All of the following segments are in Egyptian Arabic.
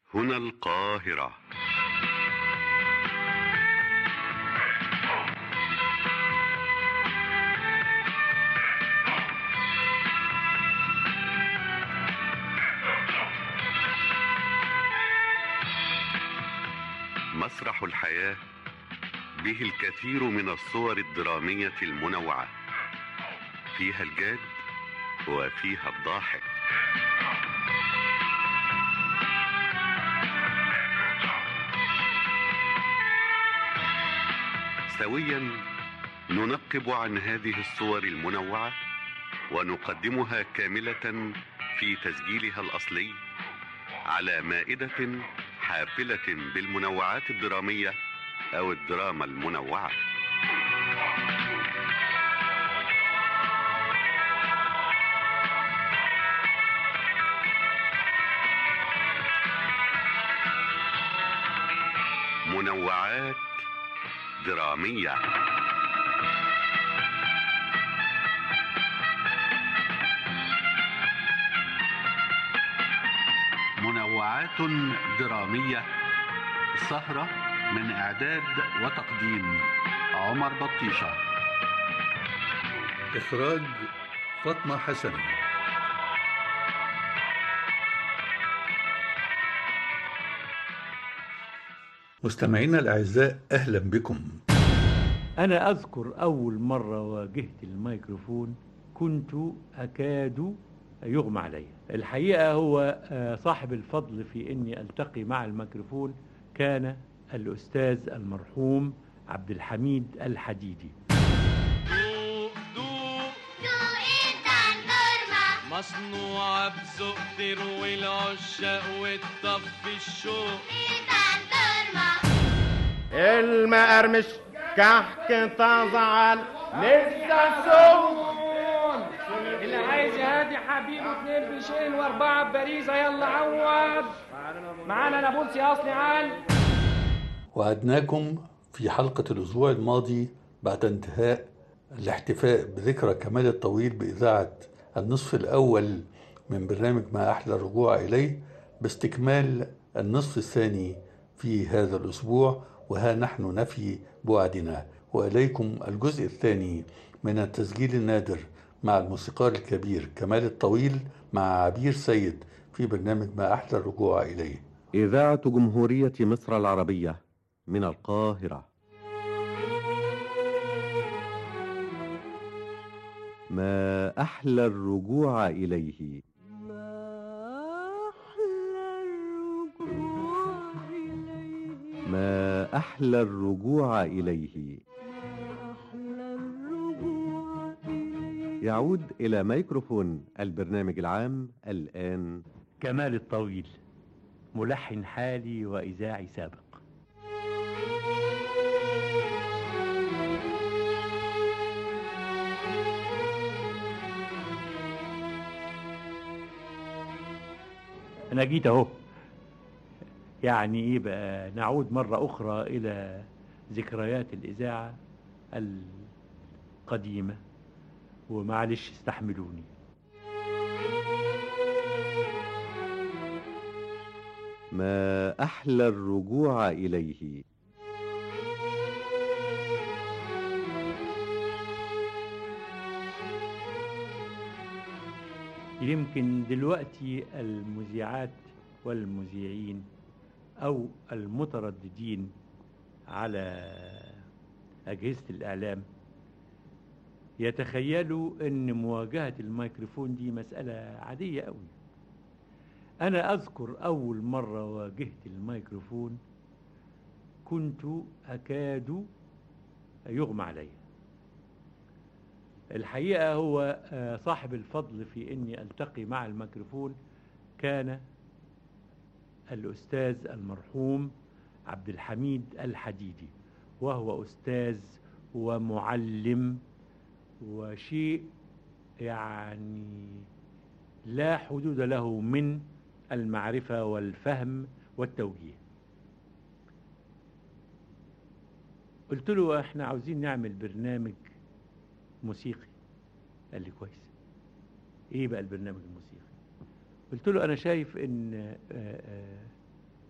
هنا القاهرة مسرح الحياة به الكثير من الصور الدرامية المنوعة فيها الجاد وفيها الضاحك سويا ننقب عن هذه الصور المنوعة ونقدمها كاملة في تسجيلها الأصلي على مائدة حافلة بالمنوعات الدرامية أو الدراما المنوعة منوعات درامية منوعات درامية سهرة من إعداد وتقديم عمر بطيشة إخراج فاطمة حسن مستمعينا الأعزاء أهلا بكم أنا أذكر أول مرة واجهت الميكروفون كنت أكاد يغمى علي الحقيقة هو آه، صاحب الفضل في أني ألتقي مع الميكروفون كان الأستاذ المرحوم عبد الحميد الحديدي دوق دوق دوق انت الدورمة مصنوعة بذوق تروي العشاق وتطفي الشوق انت الدورمة المقرمش كحك طازعل لسه سخن اللي عايز يهادي حبيبه اتنين بشين واربعه بباريزه يلا عوض معانا نابلسي اصلي عال وعدناكم في حلقة الأسبوع الماضي بعد انتهاء الاحتفاء بذكرى كمال الطويل بإذاعة النصف الأول من برنامج ما أحلى الرجوع إليه باستكمال النصف الثاني في هذا الأسبوع وها نحن نفي بوعدنا وإليكم الجزء الثاني من التسجيل النادر مع الموسيقار الكبير كمال الطويل مع عبير سيد في برنامج ما أحلى الرجوع إليه إذاعة جمهورية مصر العربية من القاهرة ما أحلى الرجوع إليه ما أحلى الرجوع إليه يعود إلى ميكروفون البرنامج العام الآن كمال الطويل ملحن حالي وإذاعي سابق أنا جيت أهو يعني إيه بقى نعود مرة أخرى إلى ذكريات الإذاعة القديمة ومعلش استحملوني ما أحلى الرجوع إليه يمكن دلوقتي المذيعات والمذيعين أو المترددين على أجهزة الإعلام يتخيلوا أن مواجهة الميكروفون دي مسألة عادية أوي أنا أذكر أول مرة واجهت الميكروفون كنت أكاد يغمى علي الحقيقة هو آه، صاحب الفضل في أني ألتقي مع الميكروفون كان الأستاذ المرحوم عبد الحميد الحديدي وهو أستاذ ومعلم وشيء يعني لا حدود له من المعرفة والفهم والتوجيه قلت له احنا عاوزين نعمل برنامج موسيقي قال لي كويس ايه بقى البرنامج الموسيقي قلت له انا شايف ان آه، آه،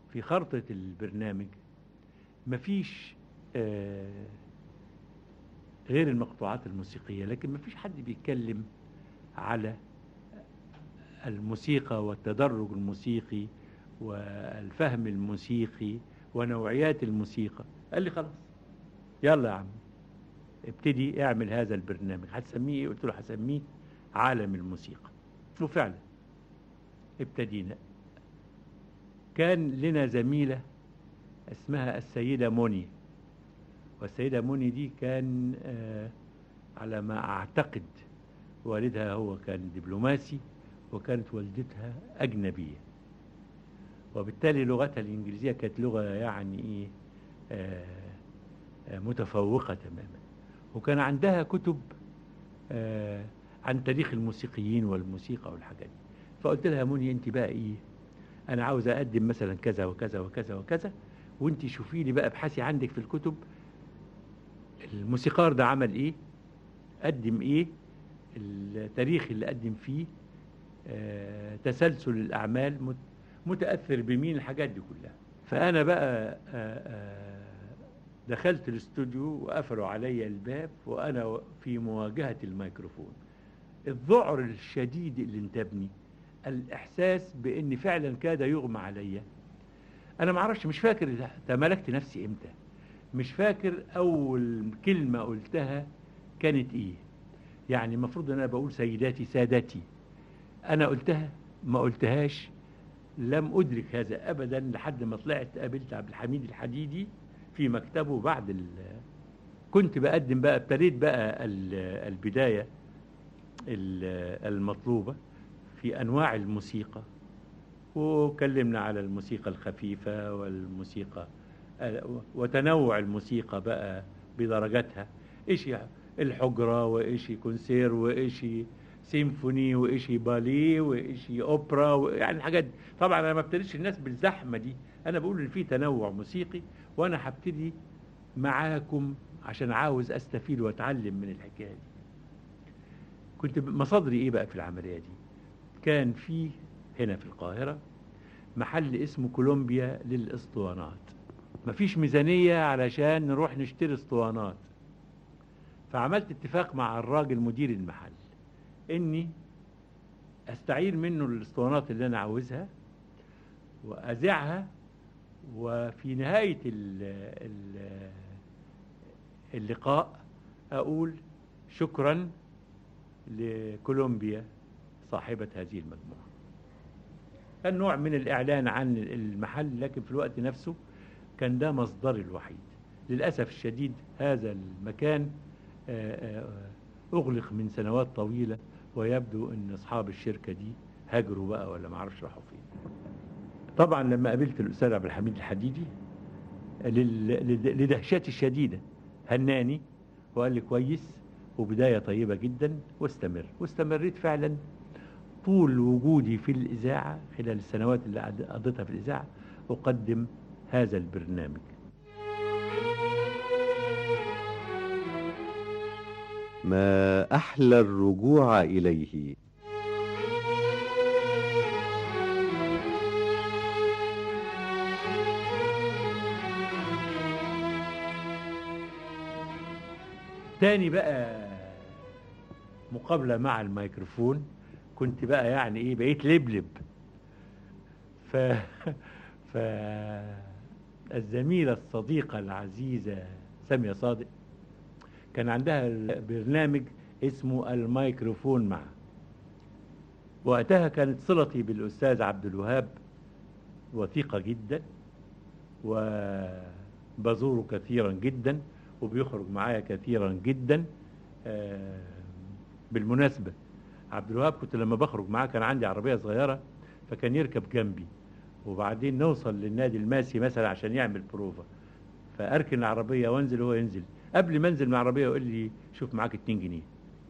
في خرطة البرنامج مفيش آه، غير المقطوعات الموسيقية لكن مفيش حد بيتكلم على الموسيقى والتدرج الموسيقي والفهم الموسيقي ونوعيات الموسيقى قال لي خلاص يلا يا عم ابتدي اعمل هذا البرنامج هتسميه ايه قلت له هسميه عالم الموسيقى وفعلا ابتدينا كان لنا زميلة اسمها السيدة موني والسيدة موني دي كان آه على ما أعتقد والدها هو كان دبلوماسي وكانت والدتها أجنبية وبالتالي لغتها الإنجليزية كانت لغة يعني إيه آه آه متفوقة تماما وكان عندها كتب آه عن تاريخ الموسيقيين والموسيقى والحاجات دي فقلت لها موني أنت بقى إيه أنا عاوز أقدم مثلا كذا وكذا وكذا وكذا وأنت شوفي لي بقى ابحثي عندك في الكتب الموسيقار ده عمل إيه قدم إيه التاريخ اللي قدم فيه آه تسلسل الأعمال مت متأثر بمين الحاجات دي كلها فأنا بقى آه آه دخلت الاستوديو وقفلوا علي الباب وأنا في مواجهة الميكروفون الذعر الشديد اللي انتابني الإحساس بأن فعلا كاد يغمى عليا أنا معرفش مش فاكر تملكت نفسي إمتى مش فاكر أول كلمة قلتها كانت إيه يعني المفروض أن أنا بقول سيداتي سادتي أنا قلتها ما قلتهاش لم أدرك هذا أبدا لحد ما طلعت قابلت عبد الحميد الحديدي في مكتبه بعد ال كنت بقدم بقى ابتديت بقى البداية المطلوبة في أنواع الموسيقى وكلمنا على الموسيقى الخفيفة والموسيقى وتنوع الموسيقى بقى بدرجاتها إيش الحجرة وإيش كونسير وإيش سيمفوني وإيش باليه وإيش أوبرا يعني الحاجات دي طبعا أنا ما ابتديش الناس بالزحمة دي أنا بقول إن في تنوع موسيقي وأنا هبتدي معاكم عشان عاوز أستفيد وأتعلم من الحكاية دي كنت مصادري إيه بقى في العملية دي كان في هنا في القاهرة محل اسمه كولومبيا للاسطوانات مفيش ميزانية علشان نروح نشتري اسطوانات فعملت اتفاق مع الراجل مدير المحل اني استعير منه الاسطوانات اللي انا عاوزها واذيعها وفي نهاية ال ال اللقاء اقول شكرا لكولومبيا صاحبة هذه المجموعة كان نوع من الإعلان عن المحل لكن في الوقت نفسه كان ده مصدري الوحيد للأسف الشديد هذا المكان أغلق من سنوات طويلة ويبدو أن أصحاب الشركة دي هاجروا بقى ولا معرفش راحوا فين طبعا لما قابلت الأستاذ عبد الحميد الحديدي لدهشتي الشديدة هناني وقال لي كويس وبداية طيبة جدا واستمر واستمريت فعلا طول وجودي في الإذاعة خلال السنوات اللي قضيتها في الإذاعة أقدم هذا البرنامج ما أحلى الرجوع إليه تاني بقى مقابلة مع الميكروفون كنت بقى يعني ايه بقيت لبلب ف ف الزميلة الصديقة العزيزة سامية صادق كان عندها برنامج اسمه الميكروفون مع وقتها كانت صلتي بالأستاذ عبد الوهاب وثيقة جدا وبزوره كثيرا جدا وبيخرج معايا كثيرا جدا آه بالمناسبة عبد الوهاب كنت لما بخرج معاه كان عندي عربية صغيرة فكان يركب جنبي وبعدين نوصل للنادي الماسي مثلا عشان يعمل بروفا فأركن العربية وانزل وهو ينزل قبل ما انزل من العربية يقول لي شوف معاك 2 جنيه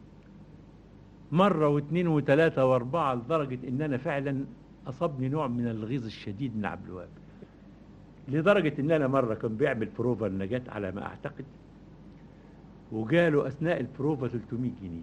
مرة واثنين وثلاثة واربعة لدرجة ان انا فعلا اصابني نوع من الغيظ الشديد من عبد الوهاب لدرجة ان انا مرة كان بيعمل بروفا النجاة على ما اعتقد وجاله اثناء البروفا 300 جنيه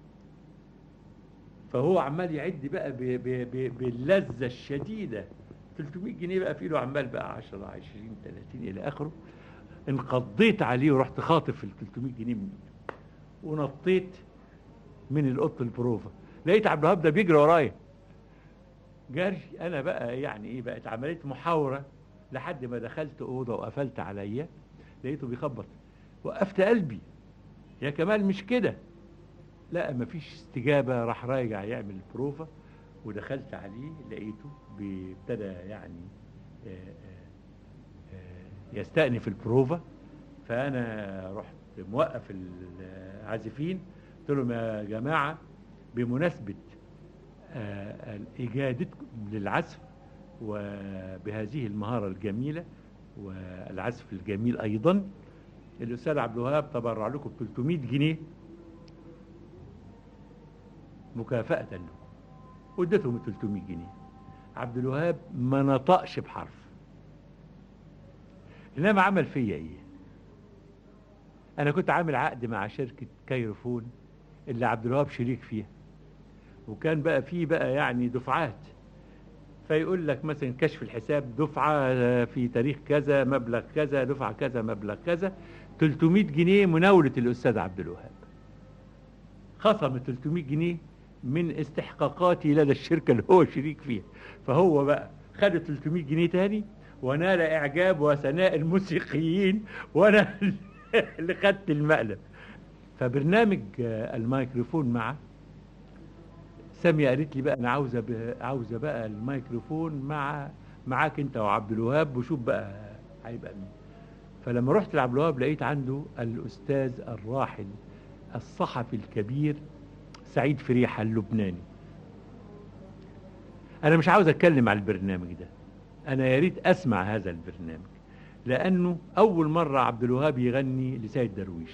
فهو عمال يعد بقى ب ب ب باللذة الشديدة 300 جنيه بقى في ايده عمال بقى 10 20 30 الى اخره انقضيت عليه ورحت خاطف ال 300 جنيه من ايده ونطيت من الاوضه البروفا لقيت عبد الوهاب ده بيجري ورايا جري انا بقى يعني ايه بقت عمليه محاوره لحد ما دخلت اوضه وقفلت عليا لقيته بيخبط وقفت قلبي يا كمال مش كده لا مفيش استجابه راح راجع يعمل البروفا ودخلت عليه لقيته بي- ابتدى يعني آه، آه، آه، يستأنف البروفا فأنا رحت موقف العازفين قلت لهم يا جماعة بمناسبة آه، إجادتكم للعزف وبهذه المهارة الجميلة والعزف الجميل أيضا الأستاذ عبد الوهاب تبرع لكم ب 300 جنيه مكافأة له واديتهم ال 300 جنيه عبد الوهاب ما نطقش بحرف انما عمل فيا ايه انا كنت عامل عقد مع شركه كايروفون اللي عبد الوهاب شريك فيها وكان بقى فيه بقى يعني دفعات فيقول لك مثلا كشف الحساب دفعه في تاريخ كذا مبلغ كذا دفعه كذا مبلغ كذا 300 جنيه مناوله الاستاذ عبد الوهاب خصم 300 جنيه من استحقاقاتي لدى الشركة اللي هو شريك فيها فهو بقى خد 300 جنيه تاني ونال إعجاب وثناء الموسيقيين وأنا اللي خدت المقلب فبرنامج آه، الميكروفون معه سامية قالت لي بقى أنا عاوزة ب- عاوزة بقى الميكروفون مع معاك أنت وعبد الوهاب وشوف بقى هيبقى مين فلما رحت لعبد الوهاب لقيت عنده الأستاذ الراحل الصحفي الكبير سعيد فريحة اللبناني أنا مش عاوز أتكلم على البرنامج ده أنا يا ريت أسمع هذا البرنامج لأنه أول مرة عبد الوهاب يغني لسيد درويش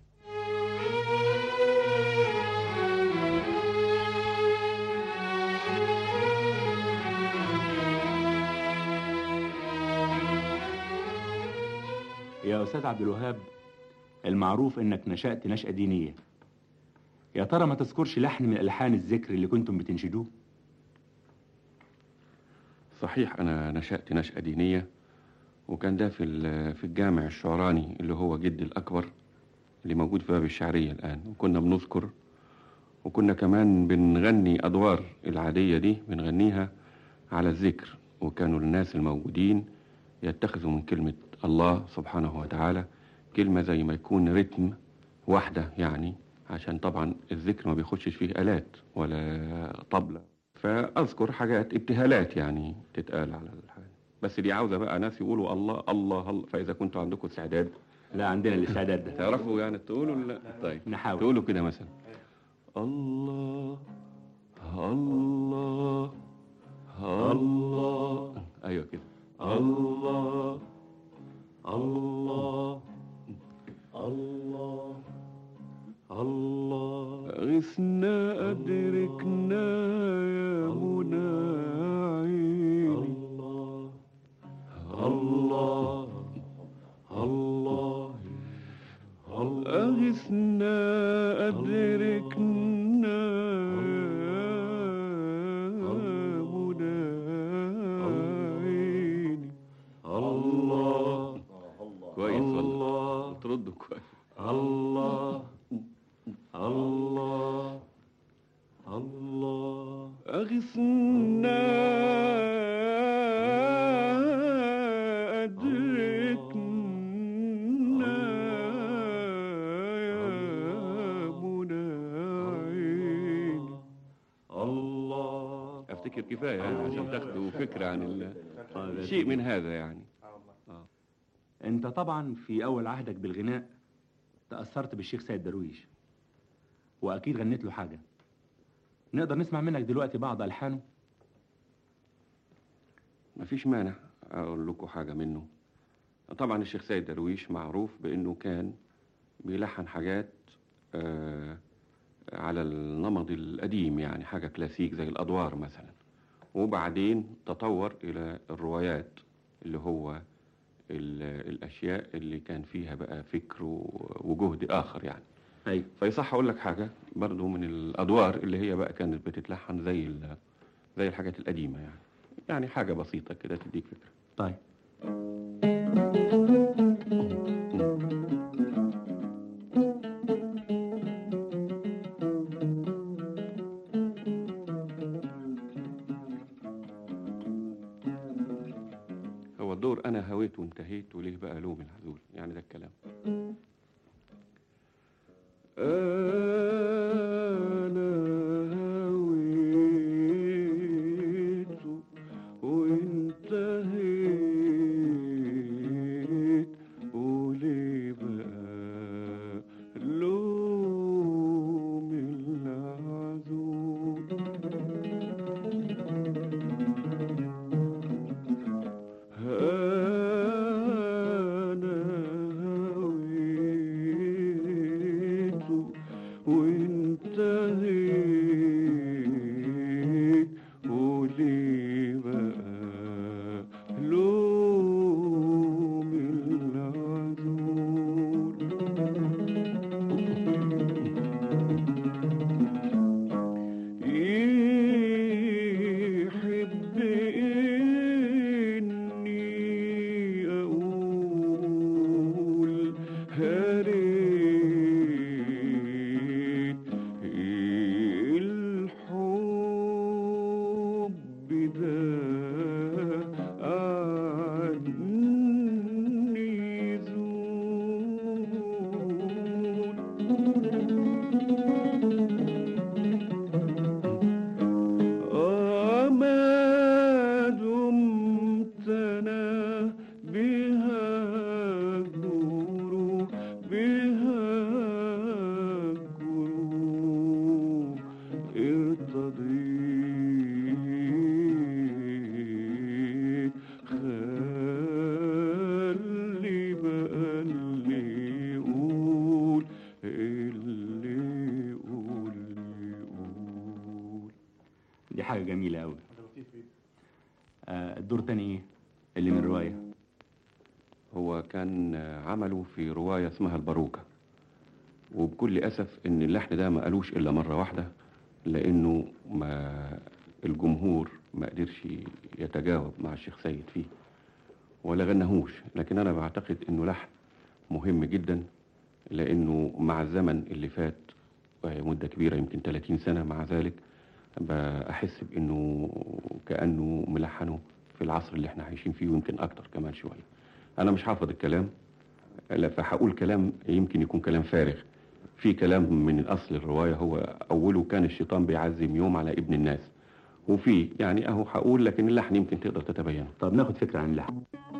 يا أستاذ عبد الوهاب المعروف إنك نشأت نشأة دينية يا ترى ما تذكرش لحن من ألحان الذكر اللي كنتم بتنشدوه صحيح أنا نشأت نشأة دينية وكان ده في ال- في الجامع الشعراني اللي هو جدي الأكبر اللي موجود في باب الشعرية الآن وكنا بنذكر وكنا كمان بنغني أدوار العادية دي بنغنيها على الذكر وكانوا الناس الموجودين يتخذوا من كلمة الله سبحانه وتعالى كلمة زي ما يكون رتم واحدة يعني عشان طبعا الذكر ما بيخشش فيه آلات ولا طبلة فأذكر حاجات ابتهالات يعني تتقال على الحاجة بس دي عاوزة بقى ناس يقولوا الله الله الله فإذا كنتوا عندكم استعداد لا عندنا الاستعداد ده تعرفوا يعني تقولوا ولا لا طيب نحاول تقولوا كده مثلا الله الله الله ايوه كده الله الله الله الله غثنا أدركنا يا منى عيني الله الله الله أغثنا أدركنا منى عيني الله كويس والله تردوا كويس الله الله الله أغثنا أدركنا يا منى عيني الله أفتكر كفاية يعني عشان تاخدوا فكرة عن ال- شيء من هذا يعني أنت طبعا في أول عهدك بالغناء تأثرت بالشيخ سيد درويش وأكيد غنيت له حاجة نقدر نسمع منك دلوقتي بعض ألحانه مفيش مانع أقول لكم حاجة منه طبعا الشيخ سيد درويش معروف بأنه كان بيلحن حاجات آه على النمط القديم يعني حاجة كلاسيك زي الأدوار مثلا وبعدين تطور إلى الروايات اللي هو ال- الأشياء اللي كان فيها بقى فكر و- وجهد آخر يعني أي فيصح أقول لك حاجة برضو من الأدوار اللي هي بقى كانت بتتلحن زي ال- زي الحاجات القديمة يعني يعني حاجة بسيطة كده تديك فكرة طيب هو الدور أنا هويت وانتهيت وليه بقى لوم العزول يعني ده الكلام أنا هويت وانتهيت وليه بقى لوم العزول أنا هويت وانتهيت وليه بقى لوم العزول يحب إني أقول هريت الحب ده عني زول ما دمت أنا بها الجروح بها الجروح ارتضيت خلي بقى اللي يقول اللي يقول يقول دي حاجة جميلة أوي آه الدور تاني إيه؟ اللي من الرواية هو كان عمله في رواية اسمها الباروكة وبكل أسف إن اللحن ده ما قالوش إلا مرة واحدة لأنه ما الجمهور ما قدرش يتجاوب مع الشيخ سيد فيه ولا غنهوش لكن أنا بعتقد إنه لحن مهم جدا لأنه مع الزمن اللي فات وهي مدة كبيرة يمكن 30 سنة مع ذلك بحس بإنه كأنه ملحنه في العصر اللي احنا عايشين فيه ويمكن أكتر كمان شوية أنا مش حافظ الكلام لا فهقول كلام يمكن يكون كلام فارغ في كلام من أصل الرواية هو أوله كان الشيطان بيعزم يوم على ابن الناس وفي يعني أهو هقول لكن اللحن يمكن تقدر تتبينه طب ناخد فكرة عن اللحن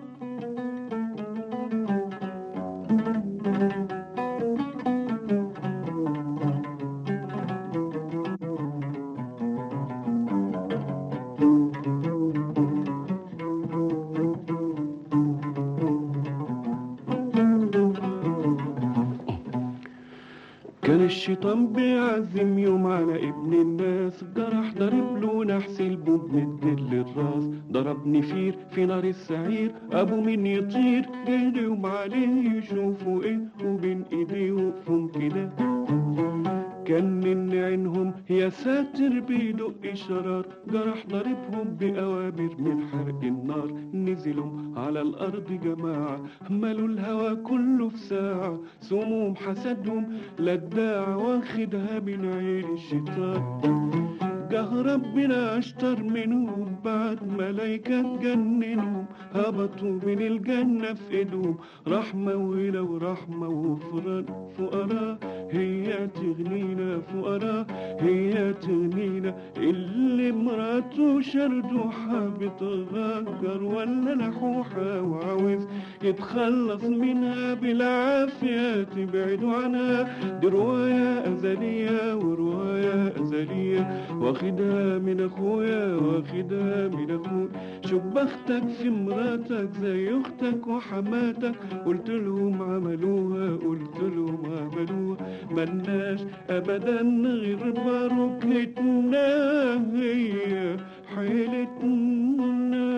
كان الشيطان بيعزم يوم على ابن الناس جرح ضرب له نحس البوب مد للراس ضرب نفير في نار السعير ابو مين يطير جه يوم عليه يشوفوا ايه وبين ايديه وقفهم كده كان من عينهم يا ساتر بيدق شرار جرح ضربهم بأوامر من حرق النار نزلوا على الأرض جماعة ملوا الهوى كله في ساعة سموم حسدهم لداع واخدها من عين الشيطان جه ربنا اشطر منهم بعد ملايكة تجننهم هبطوا من الجنة في ايدهم رحمة وهلا ورحمة وغفران فقراء هي تغنينا فقراء هي تغنينا اللي مراته شردوحة بتغجر ولا لحوحة وعاوز يتخلص منها بالعافية تبعدوا عنها دي رواية أزلية ورواية أزلية واخدها من أخويا واخدها من أخويا شوف بختك في مراتك زي أختك وحماتك قلت لهم عملوها قلت لهم عملوها ملناش أبدا غير باروكتنا هي حيلتنا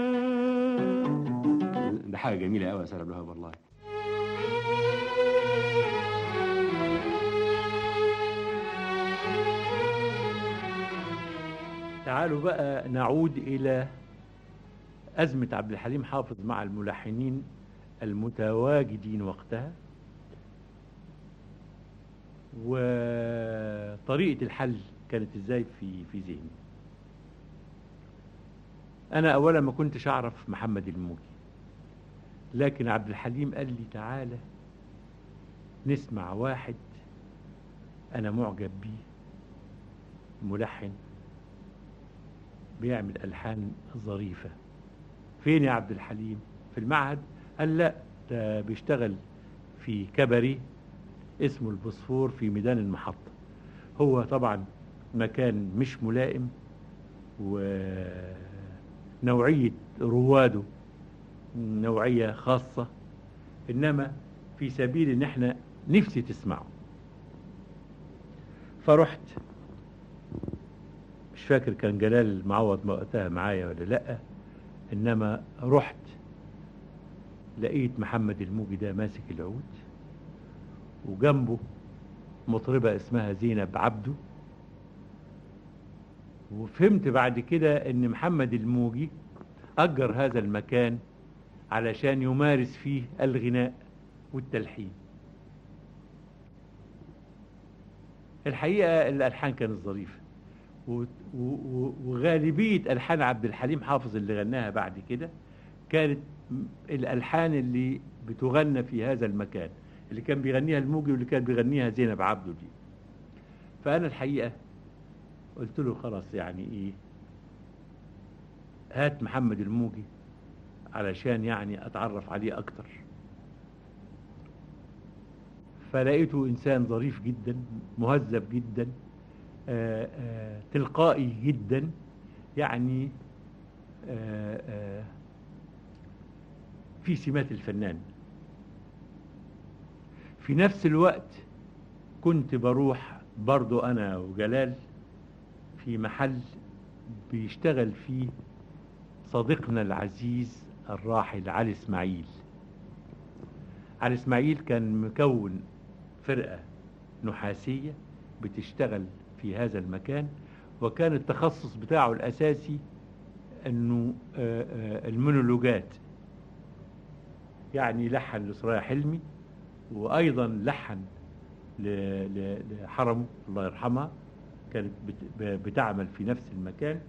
ده حاجة جميلة أوي يا سيد عبد الوهاب والله تعالوا بقى نعود إلى أزمة عبد الحليم حافظ مع الملحنين المتواجدين وقتها وطريقة الحل كانت ازاي في في ذهني أنا أولا ما كنتش أعرف محمد الموجي لكن عبد الحليم قال لي تعالى نسمع واحد أنا معجب بيه ملحن بيعمل ألحان ظريفة فين يا عبد الحليم في المعهد قال لا ده بيشتغل في كباري اسمه البوسفور في ميدان المحطة هو طبعا مكان مش ملائم ونوعية رواده نوعية خاصة إنما في سبيل إن إحنا نفسي تسمعه فرحت مش فاكر كان جلال معوض وقتها معايا ولا لأ إنما رحت لقيت محمد الموجي ده ماسك العود وجنبه مطربة اسمها زينب عبده وفهمت بعد كده ان محمد الموجي أجر هذا المكان علشان يمارس فيه الغناء والتلحين الحقيقة الألحان كانت ظريفة و- و- وغالبية ألحان عبد الحليم حافظ اللي غناها بعد كده كانت م- الألحان اللي بتغنى في هذا المكان اللي كان بيغنيها الموجي واللي كان بيغنيها زينب عبده دي فأنا الحقيقة قلت له خلاص يعني إيه هات محمد الموجي علشان يعني أتعرف عليه أكتر فلقيته إنسان ظريف جدا مهذب جدا آه، آه، تلقائي جدا يعني آه، آه، في سمات الفنان في نفس الوقت كنت بروح برضو أنا وجلال في محل بيشتغل فيه صديقنا العزيز الراحل علي اسماعيل علي اسماعيل كان مكون فرقة نحاسية بتشتغل في هذا المكان وكان التخصص بتاعه الأساسي أنه آه، آه، المونولوجات يعني لحن لسرايا حلمي وأيضا لحن ل- ل- لحرمه الله يرحمها كانت بت- ب- بتعمل في نفس المكان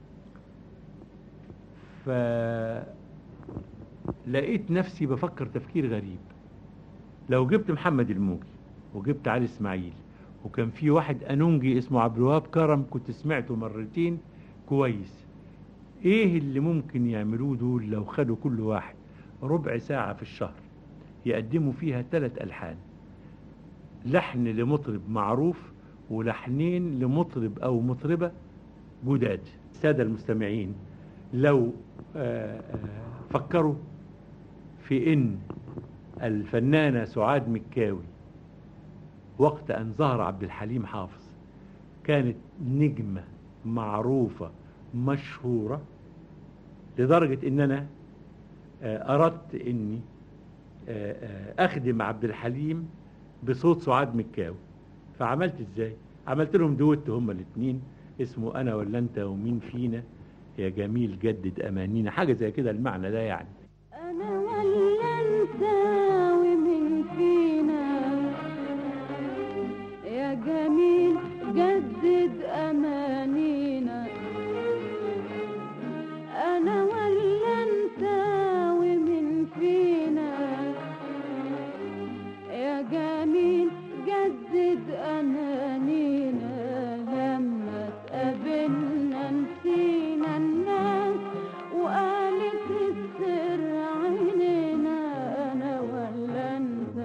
فلقيت نفسي بفكر تفكير غريب لو جبت محمد الموجي وجبت علي اسماعيل وكان في واحد انونجي اسمه عبد الوهاب كرم كنت سمعته مرتين كويس ايه اللي ممكن يعملوه دول لو خدوا كل واحد ربع ساعة في الشهر يقدموا فيها ثلاث ألحان لحن لمطرب معروف ولحنين لمطرب أو مطربة جداد السادة المستمعين لو آه، آه، فكروا في إن الفنانة سعاد مكاوي وقت أن ظهر عبد الحليم حافظ كانت نجمة معروفة مشهورة لدرجة إن أنا آه، أردت إني آه، آه، أخدم عبد الحليم بصوت سعاد مكاوي فعملت إزاي؟ عملت لهم دوت هما الاتنين اسمه أنا ولا أنت ومين فينا يا جميل جدد أمانينا حاجة زي كده المعنى ده يعني أنا ولا أنت ومن فينا يا جميل جدد أمانينا أنا ولا أنت ومن فينا يا جميل جدد أمانينا لما تقابلنا نسينا الناس وقالت السر عينينا أنا ولا أنت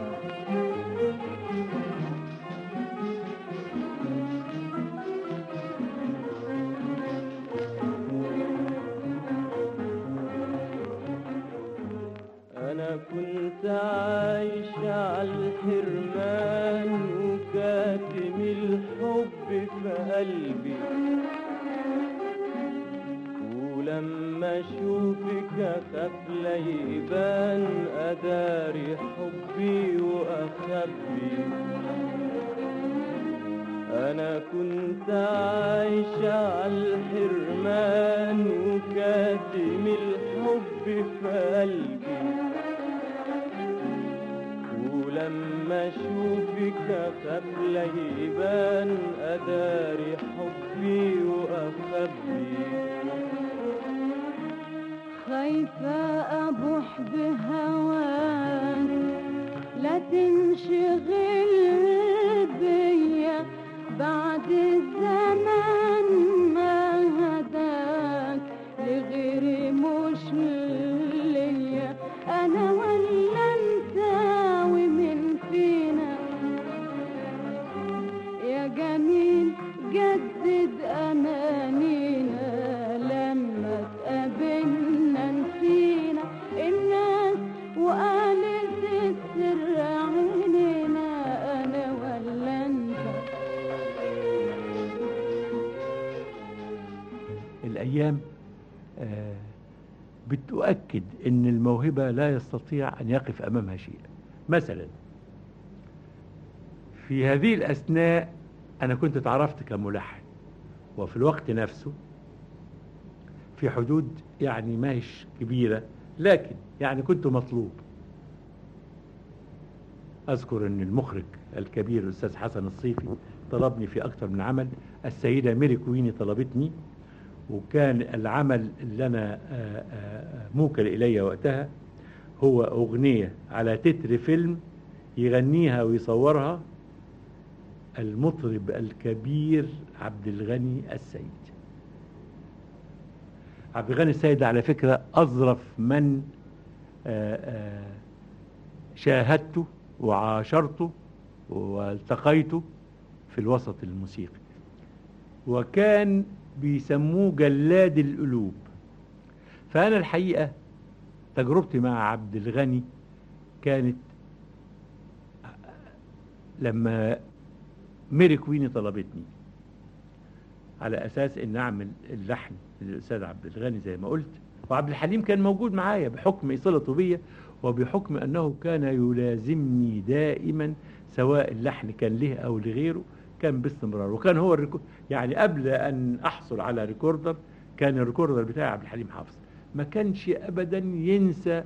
أنا كنت عايش على الحرمان وكاتم الحب في قلبي ولما أشوفك أخاف لا يبان أداري حبي وأخبي أنا كنت عايش على الحرمان وكاتم الحب في قلبي ولما اشوفك اخاف لا يبان اداري حبي واخبي خايفة أبوح بهواك لا تنشغل بيا بعد الزمان ما هداك لغيري مش ليا أنا ولا أنت ومن فينا يا جميل جدد أمانينا لما تقابلنا نسينا الناس وقالت السر عينينا أنا ولا أنت الأيام آه، بتؤكد أن الموهبة لا يستطيع أن يقف أمامها شيء مثلا في هذه الأثناء أنا كنت اتعرفت كملحن وفي الوقت نفسه في حدود يعني ما هيش كبيرة لكن يعني كنت مطلوب أذكر أن المخرج الكبير الأستاذ حسن الصيفي طلبني في أكثر من عمل السيدة ميري كويني طلبتني وكان العمل اللي أنا آه، آه، موكل إلي وقتها هو أغنية على تتر فيلم يغنيها ويصورها المطرب الكبير عبد الغني السيد عبد الغني السيد على فكرة أظرف من آه، آه، شاهدته وعاشرته والتقيته في الوسط الموسيقي وكان بيسموه جلاد القلوب فأنا الحقيقة تجربتي مع عبد الغني كانت لما ميري كويني طلبتني على اساس ان اعمل اللحن للاستاذ عبد الغني زي ما قلت وعبد الحليم كان موجود معايا بحكم صلته بيا وبحكم انه كان يلازمني دائما سواء اللحن كان له او لغيره كان باستمرار وكان هو الريكو... يعني قبل ان احصل على ريكوردر كان الريكوردر بتاعي عبد الحليم حافظ ما كانش ابدا ينسى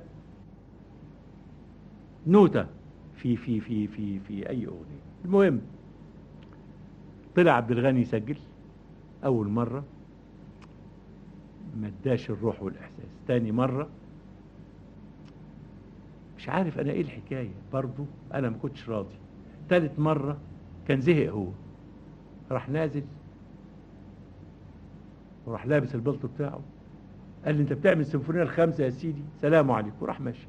نوتة في في في في في اي اغنيه المهم طلع عبد الغني يسجل اول مره ما اداش الروح والاحساس تاني مره مش عارف انا ايه الحكايه برضو انا ما كنتش راضي تالت مره كان زهق هو راح نازل وراح لابس البلطو بتاعه قال لي انت بتعمل السيمفونيه الخامسه يا سيدي سلام عليكم وراح ماشي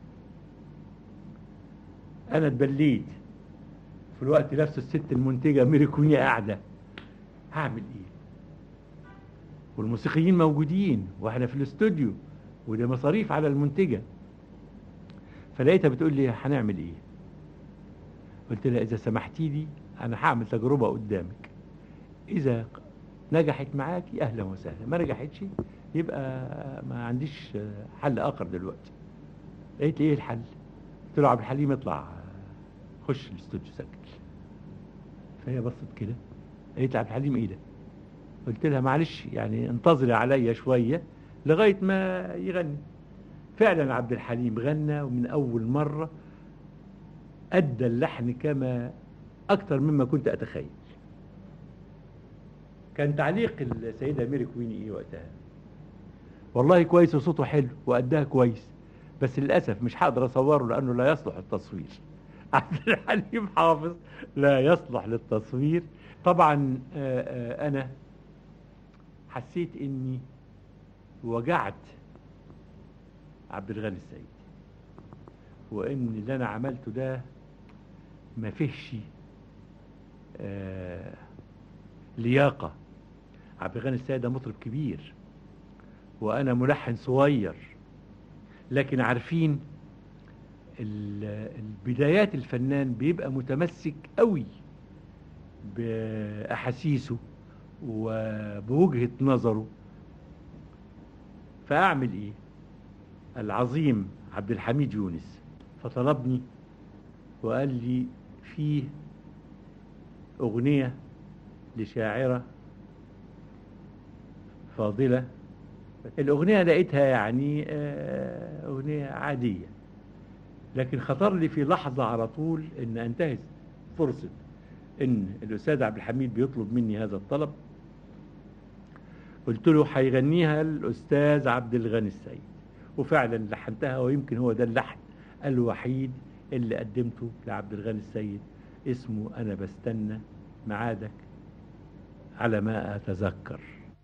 انا اتبليت في الوقت نفسه الست المنتجه ميري كوني قاعده هعمل ايه والموسيقيين موجودين واحنا في الاستوديو وده مصاريف على المنتجه فلقيتها بتقول لي هنعمل ايه قلت لها اذا سمحتي لي انا هعمل تجربه قدامك اذا نجحت معاكي اهلا وسهلا ما نجحتش يبقى ما عنديش حل اخر دلوقتي لقيت لي ايه الحل قلت له عبد الحليم اطلع خش الاستوديو سجل فهي بصت كده قالت لي عبد الحليم ايه ده قلت لها معلش يعني انتظري عليا شويه لغايه ما يغني فعلا عبد الحليم غنى ومن اول مره ادى اللحن كما اكثر مما كنت اتخيل كان تعليق السيده ميري كويني ايه وقتها والله كويس وصوته حلو واداها كويس بس للاسف مش هقدر اصوره لانه لا يصلح التصوير عبد الحليم حافظ لا يصلح للتصوير طبعا آه، آه، انا حسيت اني وجعت عبد الغني السيد وان اللي انا عملته ده ما فيهش آه، لياقه عبد الغني السيد ده مطرب كبير وانا ملحن صغير لكن عارفين ال- البدايات الفنان بيبقى متمسك قوي باحاسيسه وبوجهه نظره فاعمل ايه العظيم عبد الحميد يونس فطلبني وقال لي فيه اغنيه لشاعره فاضله الأغنية لقيتها يعني آه، أغنية عادية لكن خطر لي في لحظة على طول إن أنتهز فرصة إن الأستاذ عبد الحميد بيطلب مني هذا الطلب قلت له هيغنيها الأستاذ عبد الغني السيد وفعلا لحنتها ويمكن هو ده اللحن الوحيد اللي قدمته لعبد الغني السيد اسمه أنا بستنى معادك على ما أتذكر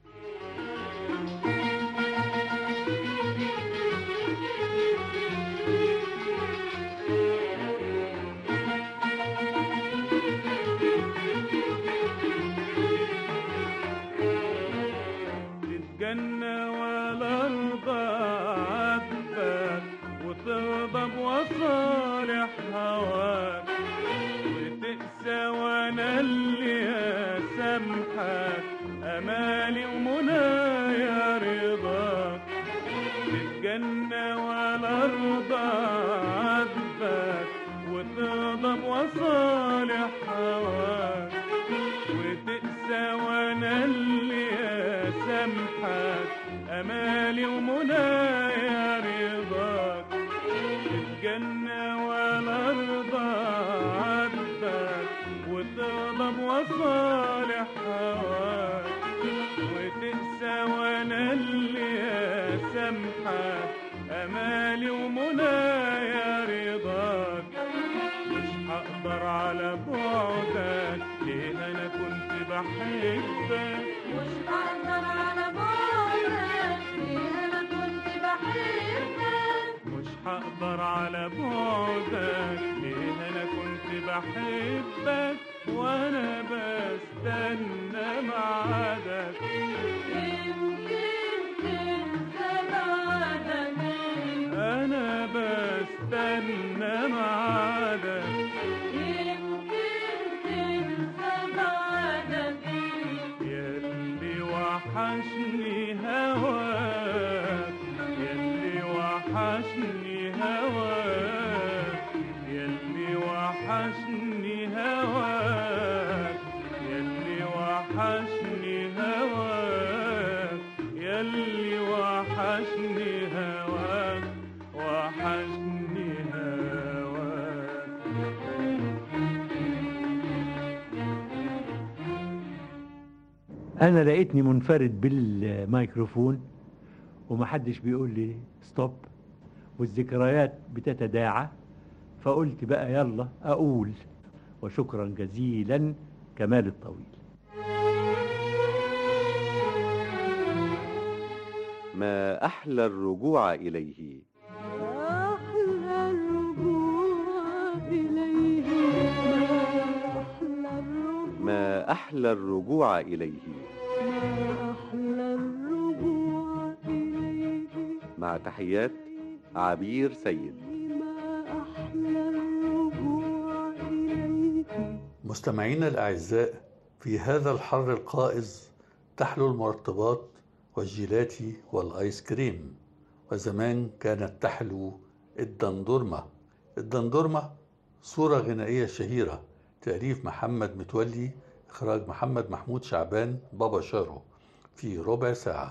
تتجنى ولا ارضى عاتبك وتغضب وصالح هواك وتقسى وانا اللي اسامحك امالي ومنايا رضاك تتجنى ولا ارضى عاتبك وتغضب وصالح هواك وتقسى وانا اللي اسامحك امالي ومنايا رضاك تتجنى ولا ارضى عاتبك وتغضب وصالح هواك وتقسى وانا اللي اسامحك امالي ومنايا رضاك مش هقدر على بعدك ليه انا كنت بحبك مش هقدر على بعدك ليه انا كنت بحبك مش هقدر على بعدك ليه انا كنت بحبك وانا بستنى معادك يمكن تنسى بعدك انا بستنى معادك يمكن تنسى بعدك ياللي وحشني هواك ياللي وحشني هواك ياللي وحشني هواك ياللي وحشني هواك ياللي وحشني هواك وحشني أنا لقيتني منفرد بالميكروفون ومحدش بيقول لي ستوب والذكريات بتتداعى فقلت بقى يلا أقول وشكرا جزيلا كمال الطويل ما أحلى الرجوع إليه أحلى الرجوع إليه أحلى الرجوع ما أحلى الرجوع إليه أحلى الرجوع إليه مع تحيات عبير سيد أحلى الرجوع إليه مستمعينا الأعزاء في هذا الحر القائز تحلو المرطبات والجيلاتي والآيس كريم وزمان كانت تحلو الدندورمة الدندورمة صورة غنائية شهيرة تأليف محمد متولي إخراج محمد محمود شعبان بابا شارو في ربع ساعة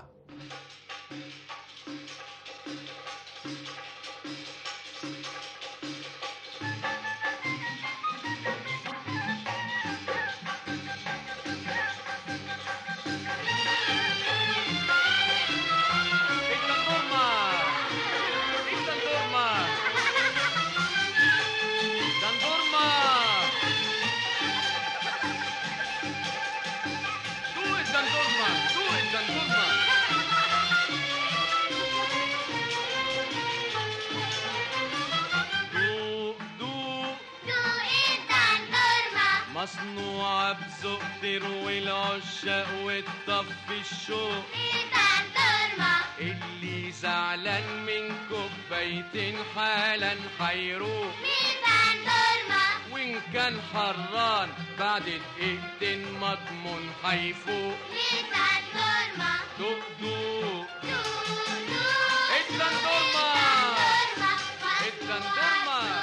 مصنوعة بذوق تروي العشاق وتطفي الشوق اللي زعلان من كوبايتين حالا حيروق وإن كان حران بعد دقيقتين مضمون حيفوق دوق دوق الدندورما الدندورما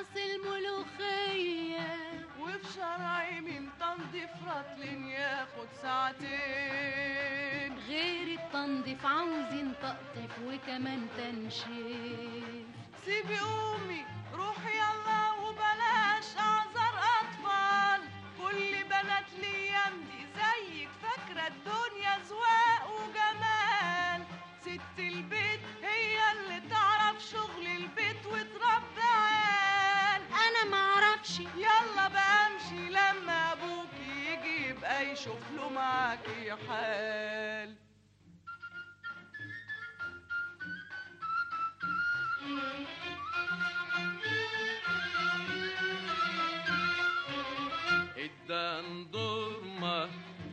راس الملوخية وفي شرايمي متنضيف رطل ياخد ساعتين غير التنظيف عاوزين تقطيف وكمان تنشيف سيبي قومي روحي يلا وبلاش اعذر اطفال كل بنات الايام دي زيك فاكره الدنيا زواق وجمال ست البيت هي اللي تعرف شغل البيت وتربي عيال انا معرفش يلا بقى امشي لما ابوك يجي يبقى يشوف له معاكي حال الدندورمة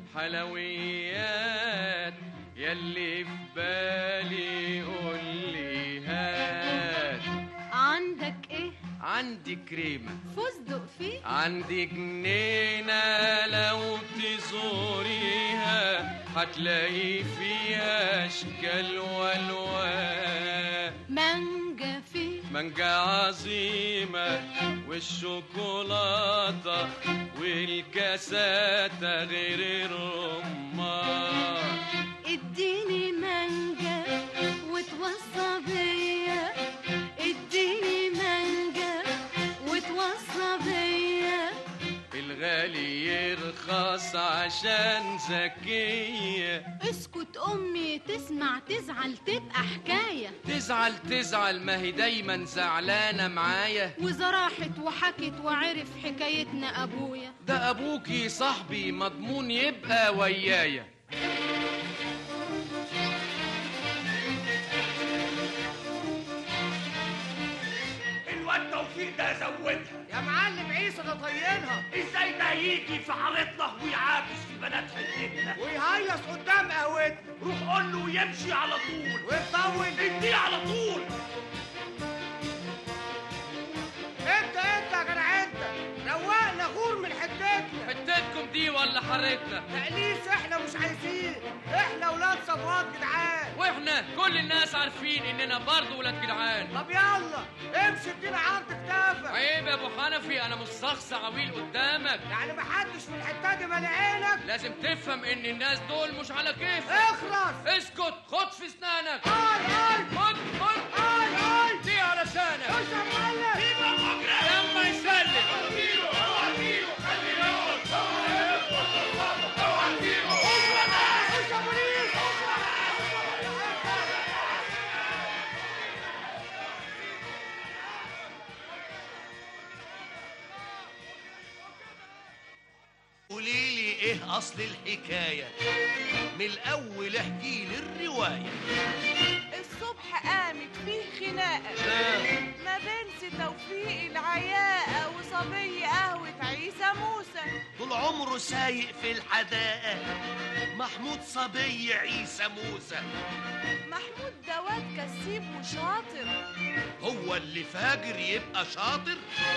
حلويات يلي في بالي قول لي هات عندك ايه عندي كريمة فستق فيه عندي جنينة لو تزوريها هتلاقي فيها أشكال والوان مانجا فيه مانجا عظيمة والشوكولاتة والكاساتة غير الرمان اديني مانجا وتوصى بيا اديني مانجا وتوصى بيا الغالي يرخص عشان ذكية اسكت امي تسمع تزعل تبقى حكايه تزعل تزعل ما هي دايما زعلانة معايا وإذا راحت وحكت وعرف حكايتنا ابويا ده أبوكي صاحبي مضمون يبقى ويايا الواد توفيق ده زودها يا معلم عيسى ده طينها ازاي ده يجي في حارتنا ويعاكس في بنات حتتنا ويهيص قدام قهوتنا روح قول له يمشي على طول ويطول اديه على طول انت انت يا جدع انت روقنا غور من حتتنا حتتكم دي ولا حارتنا تقليص احنا مش عايزين احنا ولاد صفوات جدعان واحنا كل الناس عارفين اننا برضه ولاد جدعان طب يلا امشي ادينا عرض كتافك عيب يا ابو حنفي انا مش شخص عويل قدامك يعني محدش في الحته دي مالي عينك لازم تفهم ان الناس دول مش على كيفك اخرس اسكت خد في اسنانك اي اي خد خد اي اي دي على لسانك خش يا معلم لما يسلم خش يا بوليس قولي لي ايه اصل الحكايه من الاول احكي لي الروايه الصبح قامت فيه خناقة ما بين سي توفيق العياقة وصبي قهوة عيسى موسى طول عمره سايق في الحدائق محمود صبي عيسى موسى محمود ده واد كسيب وشاطر هو اللي فاجر يبقى شاطر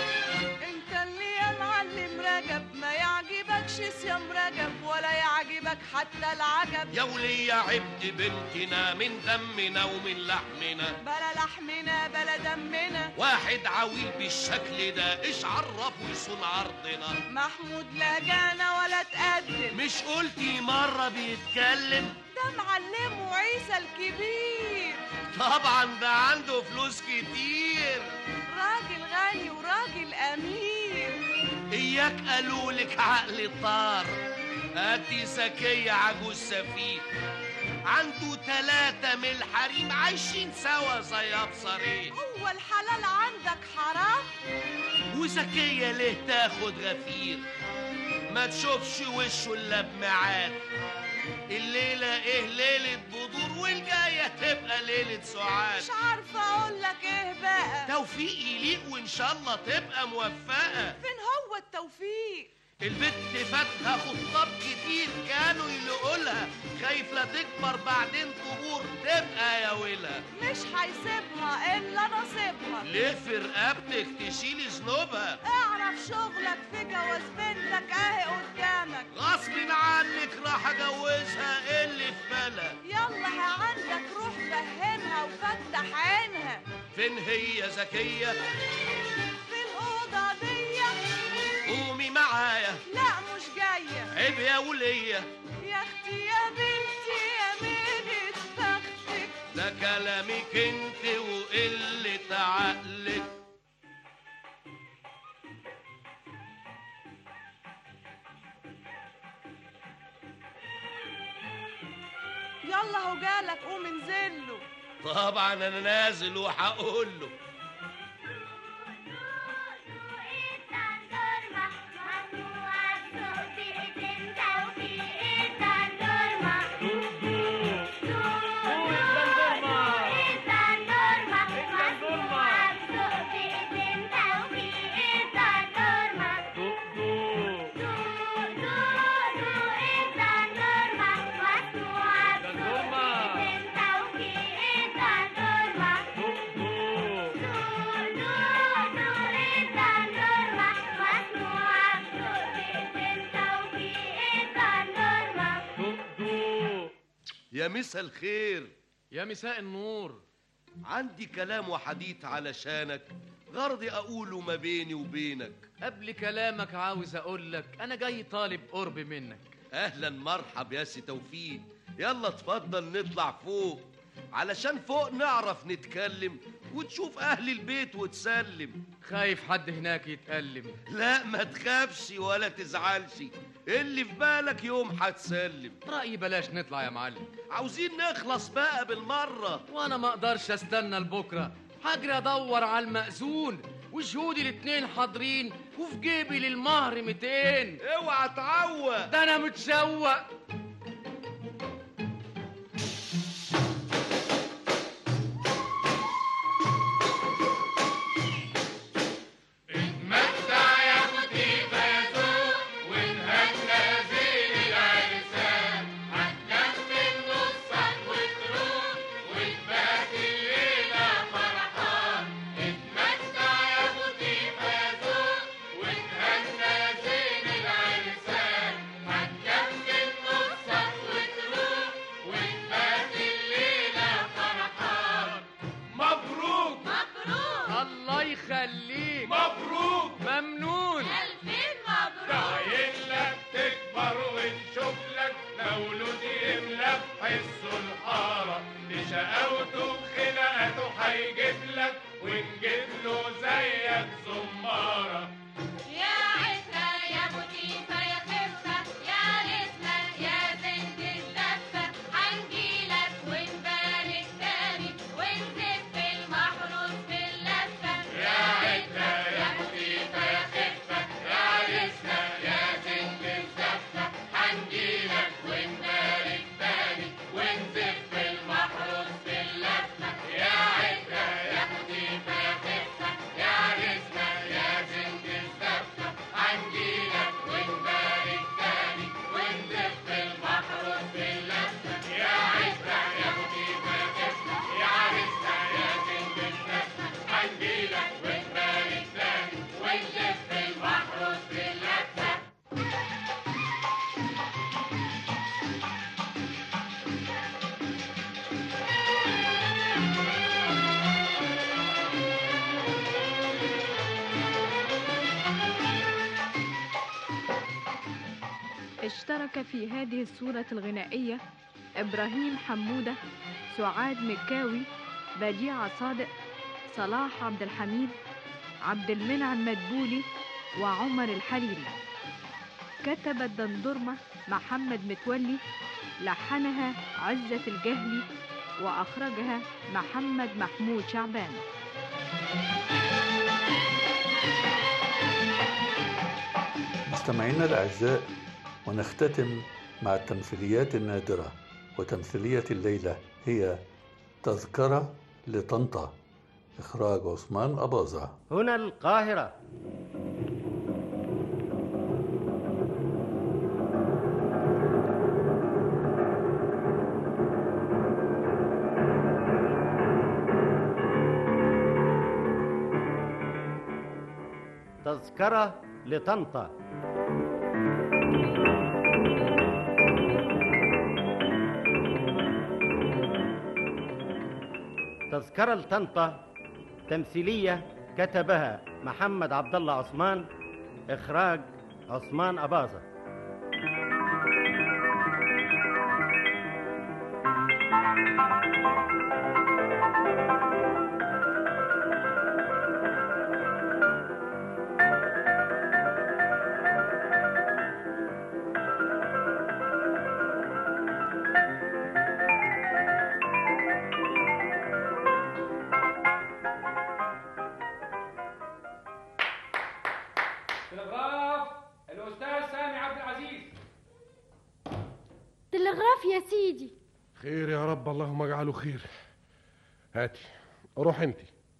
انت اللي يا معلم رجب ما يعجبكش سيام رجب ولا يعجبك حتى العجب يا ولية عبد بنتنا من دمنا ومن لحمنا بلا لحمنا بلا دمنا واحد عويل بالشكل ده ايش عرفه يصون عرضنا محمود لا جانا ولا تقدم مش قلتي مرة بيتكلم ده معلمه عيسى الكبير طبعا ده عنده فلوس كتير راجل غني وراجل امير اياك قالولك عقل طار ادي ذكية عجوز سفيه عنده تلاتة من الحريم عايشين سوا زي ابصرين هو الحلال عندك حرام وذكية ليه تاخد غفير ما تشوفش وشه الا بميعاد الليلة ايه ليلة بدور والجاية تبقى ليلة سعاد مش عارفه اقول لك ايه بقى توفيق يليق وان شاء الله تبقى موفقة فين هو التوفيق البت فاتها خطاب كتير كانوا يلقولها خايف لا تكبر بعدين تبور تبقى يا ويلها مش هيسيبها الا نصيبها ليه في رقبتك تشيلي ذنوبها اعرف شغلك في جواز بنتك اهي قدامك غصب عنك راح اجوزها اللي في بالها يلا ها عندك روح فهمها وفتح عينها فين هي ذكية في عيب يا ولية يا اختي يا بنتي يا ميلة بختك ده كلامك انت وقلة عقلك يلا هو جالك قوم انزله طبعا انا نازل وهقول له يا مسا الخير يا مساء النور عندي كلام وحديث علشانك غرضي اقوله ما بيني وبينك قبل كلامك عاوز اقول لك انا جاي طالب قرب منك اهلا مرحب يا سي توفيق يلا اتفضل نطلع فوق علشان فوق نعرف نتكلم وتشوف اهل البيت وتسلم خايف حد هناك يتألم لا ما تخافش ولا تزعلش اللي في بالك يوم هتسلم رأيي بلاش نطلع يا معلم عاوزين نخلص بقى بالمرة وانا ما اقدرش استنى لبكره هجري ادور على المأذون وشهودي الاتنين حاضرين وفي جيبي للمهر 200 اوعى تعوق ده انا متشوق اتمتع يا مطيب يا ذوق وانهكنا زين العرسان هتكمل نصك وتروح وتبات الليلة فرحان اتمتع يا مطيب يا ذوق وانهكنا زين العرسان هتكمل نصك وتروح وتبات الليلة فرحان مبروك مبروك الله يخليك مبروك ممنون ألفين مبروك داعين لك تكبر ونشوف لك مولود يملى بحسه الحارة لشقاوته بخناقته هيجيب لك ونجيب له زيك زمارة يا عزة يا مطيفة يا خفة يا رسمة يا زند الزفة هنجيلك ونبارك تاني ونزف المحروس في اللفة يا عزة يا مطيفة يا خفة يا رسمة يا زند الزفة هنجيلك ونبارك تاني ونزف المحروس في اللفة يا عزة يا مطيفة يا خفة يا رسمة يا زند الزفة هنجيلك ونبارك تاني ونزف المحروس في اللفة يا عزة يا مطيفة يا خفة يا رسمة يا زند الزفة هنجيلك ونبارك تاني ونزف المحروس في اللفة اشترك في هذه الصورة الغنائية إبراهيم حمودة سعاد مكاوي بديعة صادق صلاح عبد الحميد عبد المنعم مدبولي وعمر الحريري كتب الدندرمة محمد متولي لحنها عزة الجهلي وأخرجها محمد محمود شعبان مستمعينا الأعزاء ونختتم مع التمثيليات النادرة وتمثيلية الليلة هي تذكرة لطنطا إخراج عثمان أباظة هنا القاهرة تذكرة لطنطا تذكرة لطنطا تمثيلية كتبها محمد عبد الله عثمان إخراج عثمان أباظة التلغراف يا سيدي خير يا رب اللهم اجعله خير هاتي روح انت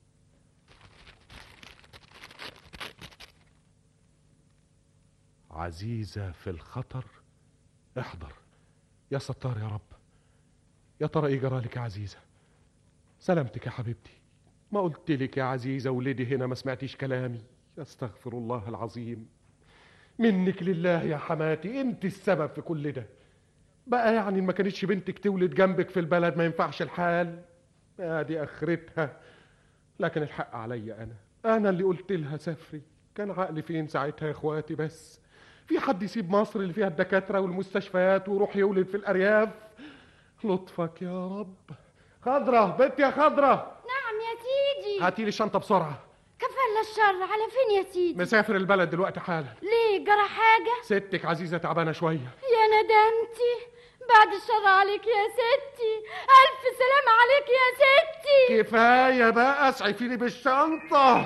عزيزة في الخطر احضر يا ستار يا رب يا ترى ايه جرالك يا عزيزة سلامتك يا حبيبتي ما قلت لك يا عزيزة ولدي هنا ما سمعتيش كلامي استغفر الله العظيم منك لله يا حماتي انت السبب في كل ده بقى يعني ما كانتش بنتك تولد جنبك في البلد ما ينفعش الحال ادي اخرتها لكن الحق عليا انا انا اللي قلت لها سافري كان عقلي فين ساعتها يا اخواتي بس في حد يسيب مصر اللي فيها الدكاتره والمستشفيات ويروح يولد في الارياف لطفك يا رب خضره بنت يا خضره نعم يا سيدي هاتي لي الشنطه بسرعه كفل الشر على فين يا سيدي مسافر البلد دلوقتي حالا ليه جرى حاجة ستك عزيزه تعبانه شويه يا ندمتي بعد الشر عليك يا ستي ألف سلام عليك يا ستي كفايه بقى اسعفيني بالشنطه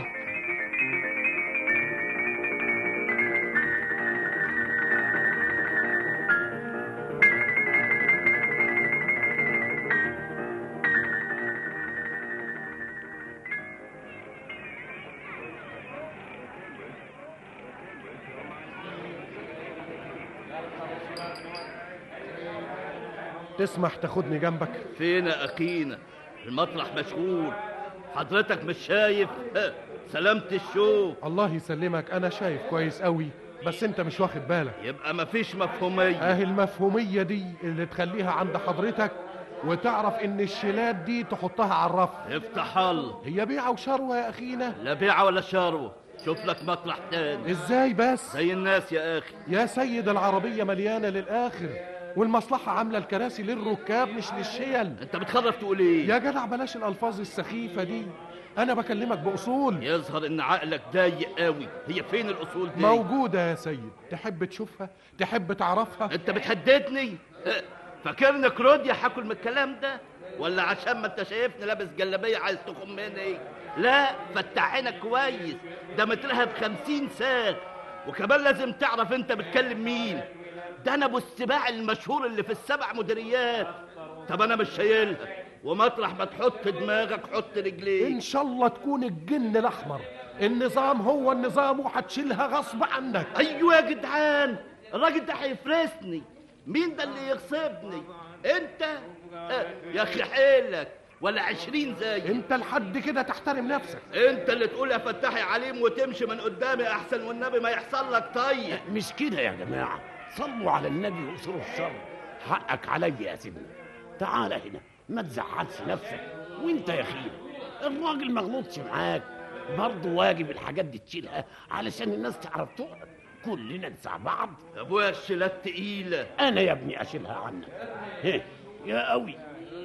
تسمح تاخدني جنبك فين يا اخينا المطرح مشغول حضرتك مش شايف ها، سلامة الشوف الله يسلمك انا شايف كويس قوي بس انت مش واخد بالك يبقى مفيش مفهومية اهي المفهومية دي اللي تخليها عند حضرتك وتعرف ان الشيلات دي تحطها على الرف افتح الله هي بيعة وشروة يا اخينا لا بيعة ولا شروة شوف لك مطرح تاني ازاي بس زي الناس يا اخي يا سيد العربية مليانة للاخر والمصلحة عاملة الكراسي للركاب مش للشيل انت بتخرف تقول ايه يا جدع بلاش الالفاظ السخيفة دي انا بكلمك باصول يظهر ان عقلك ضيق قوي هي فين الاصول دي موجودة يا سيد تحب تشوفها تحب تعرفها انت بتهددني اه، فاكرني كروديا هاكل من الكلام ده ولا عشان ما انت شايفني لابس جلابيه عايز تخمني لا فتح عينك كويس ده مترها بخمسين ساغ وكمان لازم تعرف انت بتكلم مين ده انا ابو السباع المشهور اللي في السبع مديريات طب انا مش شايلها ومطرح ما تحط دماغك حط رجليك ان شاء الله تكون الجن الاحمر النظام هو النظام وهتشيلها غصب عنك ايوه يا جدعان الراجل ده هيفرسني مين ده اللي يغصبني انت اه، يا اخي حيلك ولا عشرين زي انت لحد كده تحترم نفسك انت اللي تقول يا فتاحي عليم وتمشي من قدامي احسن والنبي ما يحصل لك طيب مش كده يا جماعة صلوا على النبي واسروا الشر حقك عليا يا سيدنا تعال هنا ما تزعلش نفسك وانت يا اخي الراجل ما غلطش معاك برضه واجب الحاجات دي تشيلها علشان الناس تعرف تقعد كلنا نساع بعض ابويا الشيلات تقيله انا يا ابني اشيلها عنك هه يا قوي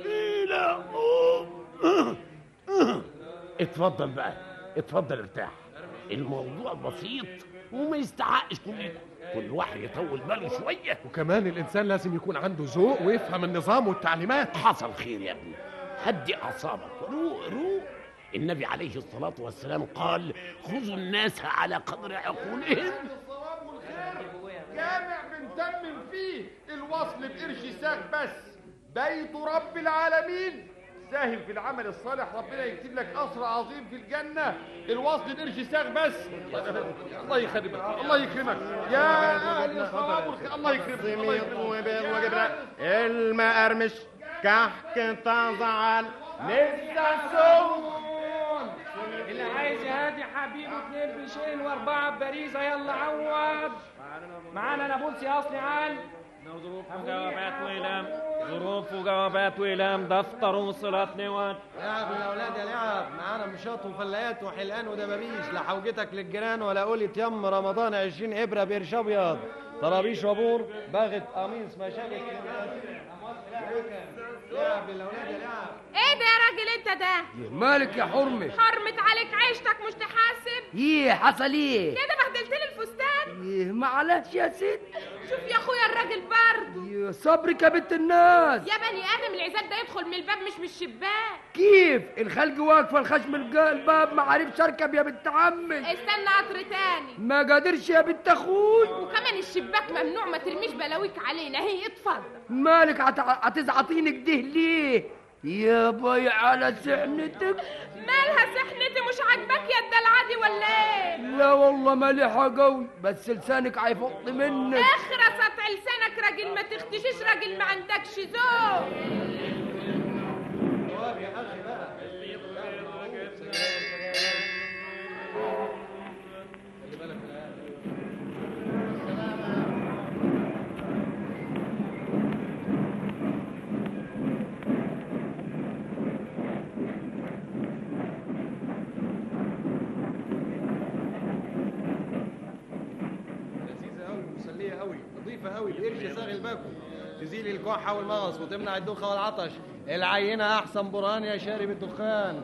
تقيله اتفضل بقى اتفضل ارتاح الموضوع بسيط وما يستحقش كل ده كل واحد يطول باله شويه وكمان الانسان لازم يكون عنده ذوق ويفهم النظام والتعليمات حصل خير يا ابني هدي اعصابك روق روق النبي عليه الصلاة والسلام قال خذوا الناس على قدر عقولهم جامع بنتمم فيه الوصل بقرش ساق بس بيت رب العالمين ساهم في العمل الصالح ربنا يكتب لك قصر عظيم في الجنة الوصل قرش ساق بس الله يخدمك الله يكرمك يا أهل الصواب والخير الله يكرمك الله يكرمك المقرمش كحك تزعل لسه سخن اللي عايز يهادي حبيبه اتنين بشين واربعه ببريزه يلا عوض معانا نابلسي اصلي عال ظروف وجوابات وإلام ظروف وجوابات وإلام دفتر وصلات نوات لعب يا اولاد يا لعب معانا مشاط وفلايات وحلقان ودبابيش لا حوجتك للجيران ولا قولة يم رمضان 20 ابره بقرش ابيض طرابيش وبور باغت قميص مشاكل لعب يا اولاد يا لعب ايه ده يا راجل انت ده مالك يا حرمه حرمت عليك عيشتك مش تحاسب ايه حصل ايه كده بهدلت لي الفستان ايه معلش يا ست شوف يا اخويا الراجل برضه إيه صبرك يا بنت الناس يا بني ادم العزاب ده يدخل من الباب مش من الشباك كيف الخلق واقفه الخشم الج- الباب ما عرفش اركب يا بنت عمي استنى قطر تاني ما قادرش يا بنت اخوي وكمان الشباك ممنوع ما ترميش بلاويك علينا هي اتفضل مالك هت- هتزعطيني كده ليه يا باي على سحنتك مالها سحنتي مش عاجباك يا الدلعه دي ولا ايه لا والله مالحة قوي بس لسانك هيفط منك اخرس قطع لسانك راجل ما تختشيش راجل ما عندكش ذوق لذيذة قوي مسلية قوي نظيفة قوي القرش ساغي الباكو تزيل الكحة والمغص وتمنع الدوخة والعطش العينة أحسن برهان يا شارب الدخان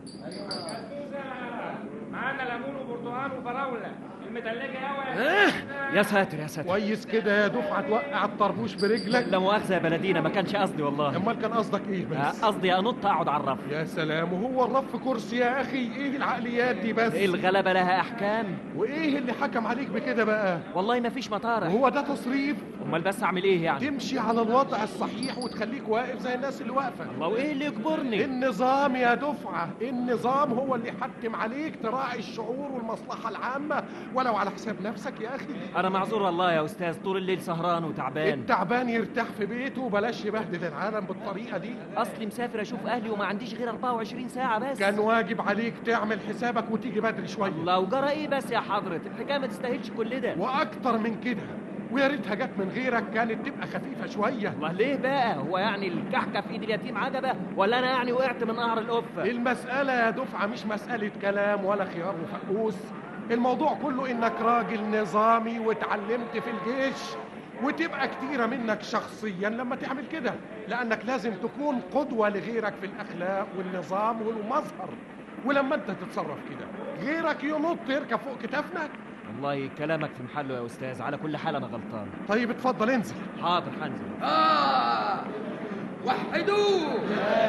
معانا ليمون وبرتقال وفراوله المتلجه قوي يا ساتر يا ساتر كويس كده يا دفعه توقع الطربوش برجلك لا مؤاخذه يا بلدينا ما كانش قصدي والله امال كان قصدك ايه بس آه، قصدي انط اقعد على الرف يا سلام وهو الرف كرسي يا اخي ايه العقليات دي بس الغلبه لها احكام وايه اللي حكم عليك بكده بقى والله ما فيش مطارح وهو ده تصريف امال بس اعمل ايه يعني تمشي على الوضع الصحيح وتخليك واقف زي الناس اللي واقفه الله وايه اللي يجبرني النظام يا دفعه النظام هو اللي يحتم عليك تراعي الشعور والمصلحه العامه ولو على حساب نفسك يا اخي انا معذور والله يا استاذ طول الليل سهران وتعبان التعبان يرتاح في بيته وبلاش يبهدل العالم بالطريقه دي اصلي مسافر اشوف اهلي وما عنديش غير 24 ساعه بس كان واجب عليك تعمل حسابك وتيجي بدري شويه الله وجرى ايه بس يا حضرة الحكايه ما تستاهلش كل ده واكتر من كده ويا ريتها جت من غيرك كانت تبقى خفيفه شويه الله ليه بقى هو يعني الكحكه في ايد اليتيم عجبه ولا انا يعني وقعت من قهر القفه المساله يا دفعه مش مساله كلام ولا خيار وفقوس الموضوع كله انك راجل نظامي واتعلمت في الجيش وتبقى كتيرة منك شخصيا لما تعمل كده لأنك لازم تكون قدوة لغيرك في الأخلاق والنظام والمظهر ولما أنت تتصرف كده غيرك ينط يركب فوق كتافنا والله كلامك في محله يا استاذ على كل حال انا غلطان طيب اتفضل انزل حاضر هنزل آه وحدوه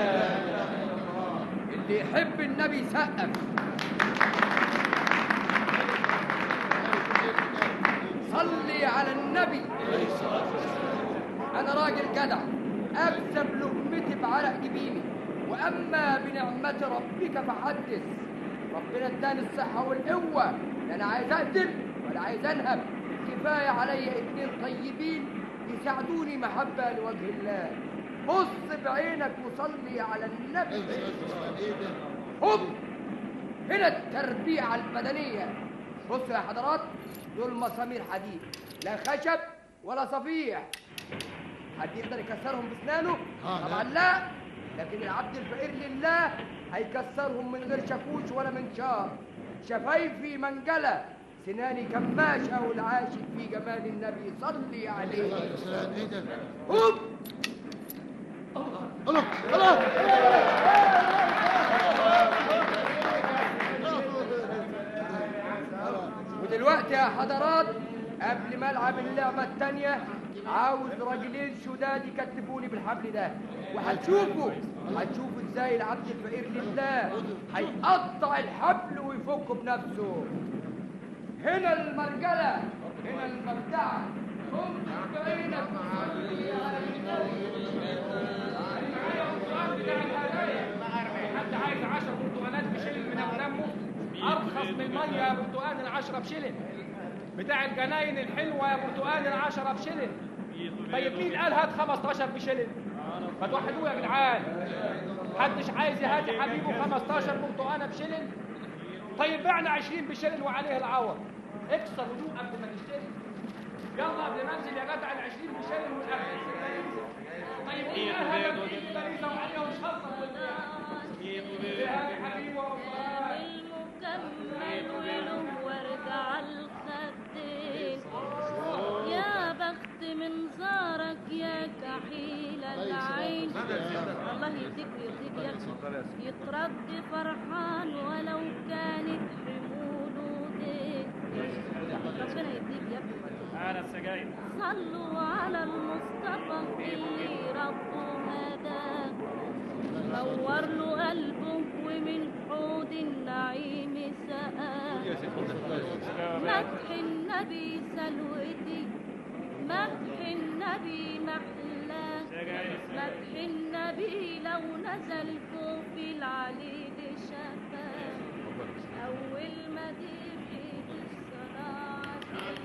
اللي يحب النبي يسقف صلي على النبي أنا راجل جدع أكسب لقمتي بعرق جبيني وأما بنعمة ربك فحدث ربنا اداني الصحة والقوة لا أنا عايز أقتل ولا عايز أنهب كفاية عليا اتنين طيبين يساعدوني محبة لوجه الله بص بعينك وصلي على النبي هوب هنا التربيعة البدنية بصوا يا حضرات دول مسامير حديد لا خشب ولا صفيح حد يقدر يكسرهم باسنانه؟ طبعا لا لكن العبد الفقير لله هيكسرهم من غير شاكوش ولا منشار شفايفي منجلة سناني كماشة والعاشق في جمال النبي صلي عليه هوب الله الله ودلوقتي يا حضرات قبل ما العب اللعبه التانيه عاوز راجلين شداد يكتفوني بالحبل ده وهتشوفوا هتشوفوا ازاي العبد الفقير لله هيقطع الحبل ويفكه بنفسه هنا المرجله هنا المبدعه قم بعينك حد عايز 10 برتقانات بشيلن من دمه ارخص من الميه يا برتقان العشرة بشيلن بتاع الجناين الحلوه يا برتقان العشرة بشيلن طيب مين قال هات 15 بشيلن ما توحدوه يا جدعان محدش عايز يهادي حبيبه 15 برتقانه بشيلن طيب بعنا 20 بشيلن وعليه العوض اكسر هدوء قبل ما تشتري يلا قبل ما انزل يا جدع ال 20 بشيلن والاكل طيب مين قال هذا باريزه وعليه مش هزر يا حبيبي المكمل وله ورد على الخدين يا بخت من زارك يا كحيل العين الله يديك ويرضيك يا أخي. يترد فرحان ولو كانت حموله دين ربنا يديك يا ابني انا السجاير صلوا على المصطفى اللي ربه هداه نور له قلبه ومن حوض النعيم سقاه مدح النبي سلوتي مدح النبي محلاه مدح النبي لو نزل فوق في العليل شفاه أول مديحي بالصلاة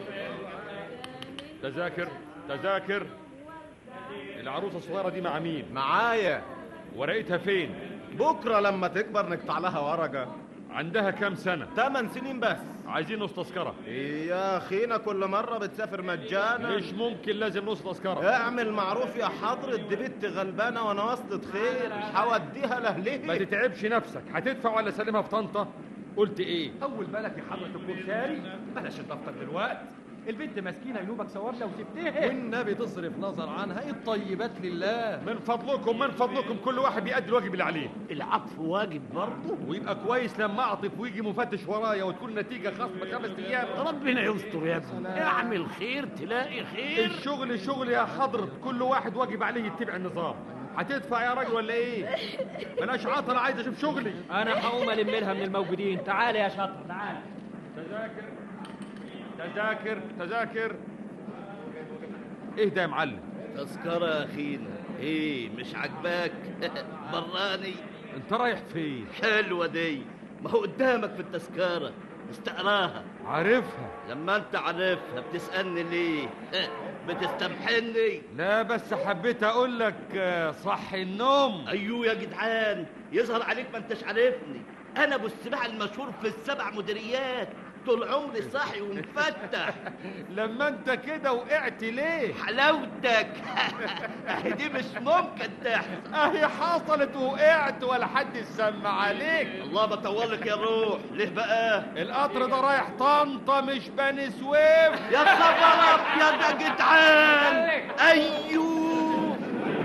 تذاكر تذاكر العروسه الصغيره دي مع مين معايا ورقتها فين بكره لما تكبر نقطع لها ورقه عندها كام سنه 8 سنين بس عايزين نص تذكره إيه يا اخينا كل مره بتسافر مجانا مش ممكن لازم نص تذكره اعمل معروف يا حضرة دي بنت غلبانه وانا واسطة خير مش هوديها لاهلها ما تتعبش نفسك هتدفع ولا سلمها في طنطا قلت ايه اول بالك يا حضره الكمساري بلاش الدفتر دلوقتي البنت مسكينه ينوبك ثوابنا وسبتها والنبي تصرف نظر عنها الطيبات لله من فضلكم من فضلكم كل واحد بيأدي الواجب اللي عليه العطف واجب برضه ويبقى كويس لما اعطف ويجي مفتش ورايا وتكون نتيجه خصم خمس ايام ربنا يستر يا ابني اعمل خير تلاقي خير الشغل شغل يا حضرة كل واحد واجب عليه يتبع النظام هتدفع يا راجل ولا ايه بلاش عطل عايز اشوف شغلي انا هقوم الم لها من الموجودين تعال يا شاطر تعال تذاكر تذاكر تذاكر ايه ده يا معلم تذكرة يا أخينا إيه مش عجباك براني انت رايح فين حلوة دي ما هو قدامك في التذكرة استقراها عارفها لما انت عارفها بتسألني ليه بتستمحني لا بس حبيت اقول لك آه، صح النوم ايوه يا جدعان يظهر عليك ما انتش عارفني انا ابو السباع المشهور في السبع مديريات طول عمري صاحي ومفتح لما انت كده وقعت ليه حلاوتك دي مش ممكن تحصل اهي حصلت وقعت ولا حد سمع عليك الله بطولك يا روح ليه بقى القطر ده رايح طنطا مش بني سويف يا خبر ابيض يا جدعان ايوه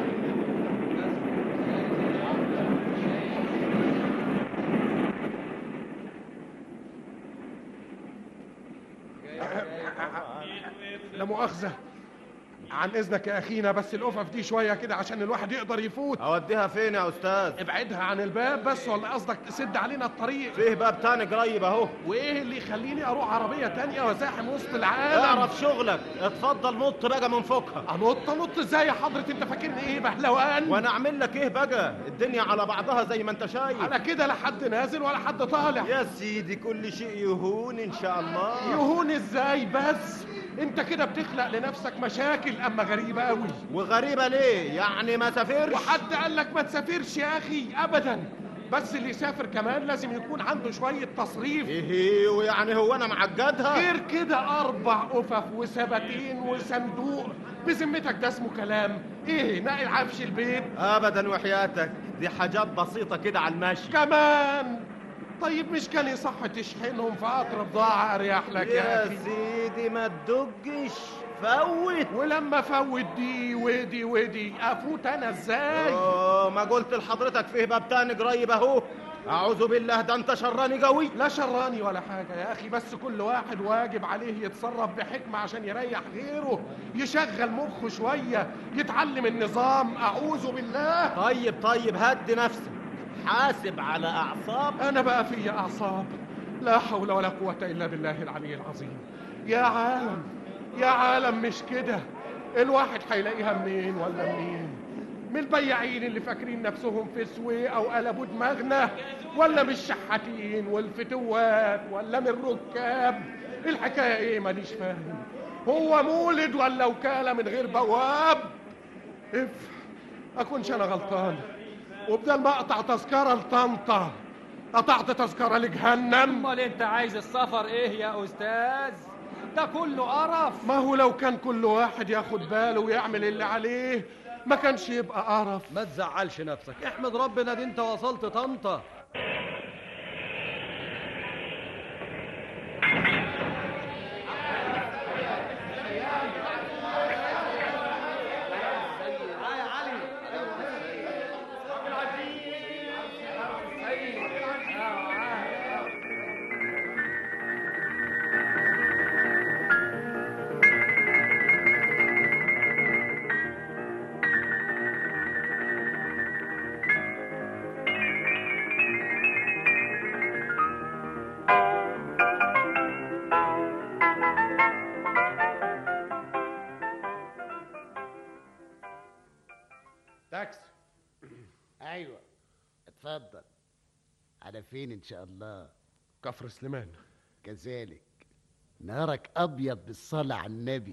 لا مؤاخذة عن اذنك يا اخينا بس القفف دي شويه كده عشان الواحد يقدر يفوت اوديها فين يا استاذ ابعدها عن الباب بس ولا قصدك تسد علينا الطريق فيه باب تاني قريب اهو وايه اللي يخليني اروح عربيه تانية وازاحم وسط العالم اعرف شغلك اتفضل نط بقى من فوقها انط انط ازاي يا حضره انت فاكرني ايه بهلوان وانا اعمل لك ايه بقى الدنيا على بعضها زي ما انت شايف على كده لا حد نازل ولا حد طالع يا سيدي كل شيء يهون ان شاء الله يهون ازاي بس انت كده بتخلق لنفسك مشاكل اما غريبه قوي وغريبه ليه يعني ما سافرش وحد قال لك ما تسافرش يا اخي ابدا بس اللي يسافر كمان لازم يكون عنده شويه تصريف ايه ويعني هو انا معجدها غير كده اربع قفف وسبتين وصندوق بذمتك ده اسمه كلام ايه نقل عفش البيت ابدا وحياتك دي حاجات بسيطه كده على المشي كمان طيب مش كان يصح تشحنهم في قطر بضاعة أريح لك يا, يا أخي سيدي ما تدقش فوت ولما فوت دي ودي ودي أفوت أنا إزاي؟ اه ما قلت لحضرتك فيه باب تاني قريب أهو أعوذ بالله ده أنت شراني قوي لا شراني ولا حاجة يا أخي بس كل واحد واجب عليه يتصرف بحكمة عشان يريح غيره يشغل مخه شوية يتعلم النظام أعوذ بالله طيب طيب هد نفسك حاسب على أعصاب أنا بقى في أعصاب لا حول ولا قوة إلا بالله العلي العظيم يا عالم يا عالم مش كده الواحد هيلاقيها منين ولا منين من البياعين اللي فاكرين نفسهم في سويق او قلبوا دماغنا ولا من الشحاتين والفتوات ولا من الركاب الحكايه ايه مانيش فاهم هو مولد ولا وكاله من غير بواب اف اكونش انا غلطان وبدل ما اقطع تذكره لطنطا قطعت تذكره لجهنم امال انت عايز السفر ايه يا استاذ ده كله قرف ما هو لو كان كل واحد ياخد باله ويعمل اللي عليه ما كانش يبقى قرف ما تزعلش نفسك احمد ربنا دي انت وصلت طنطا على فين ان شاء الله كفر سليمان كذلك نهارك ابيض بالصلاه على النبي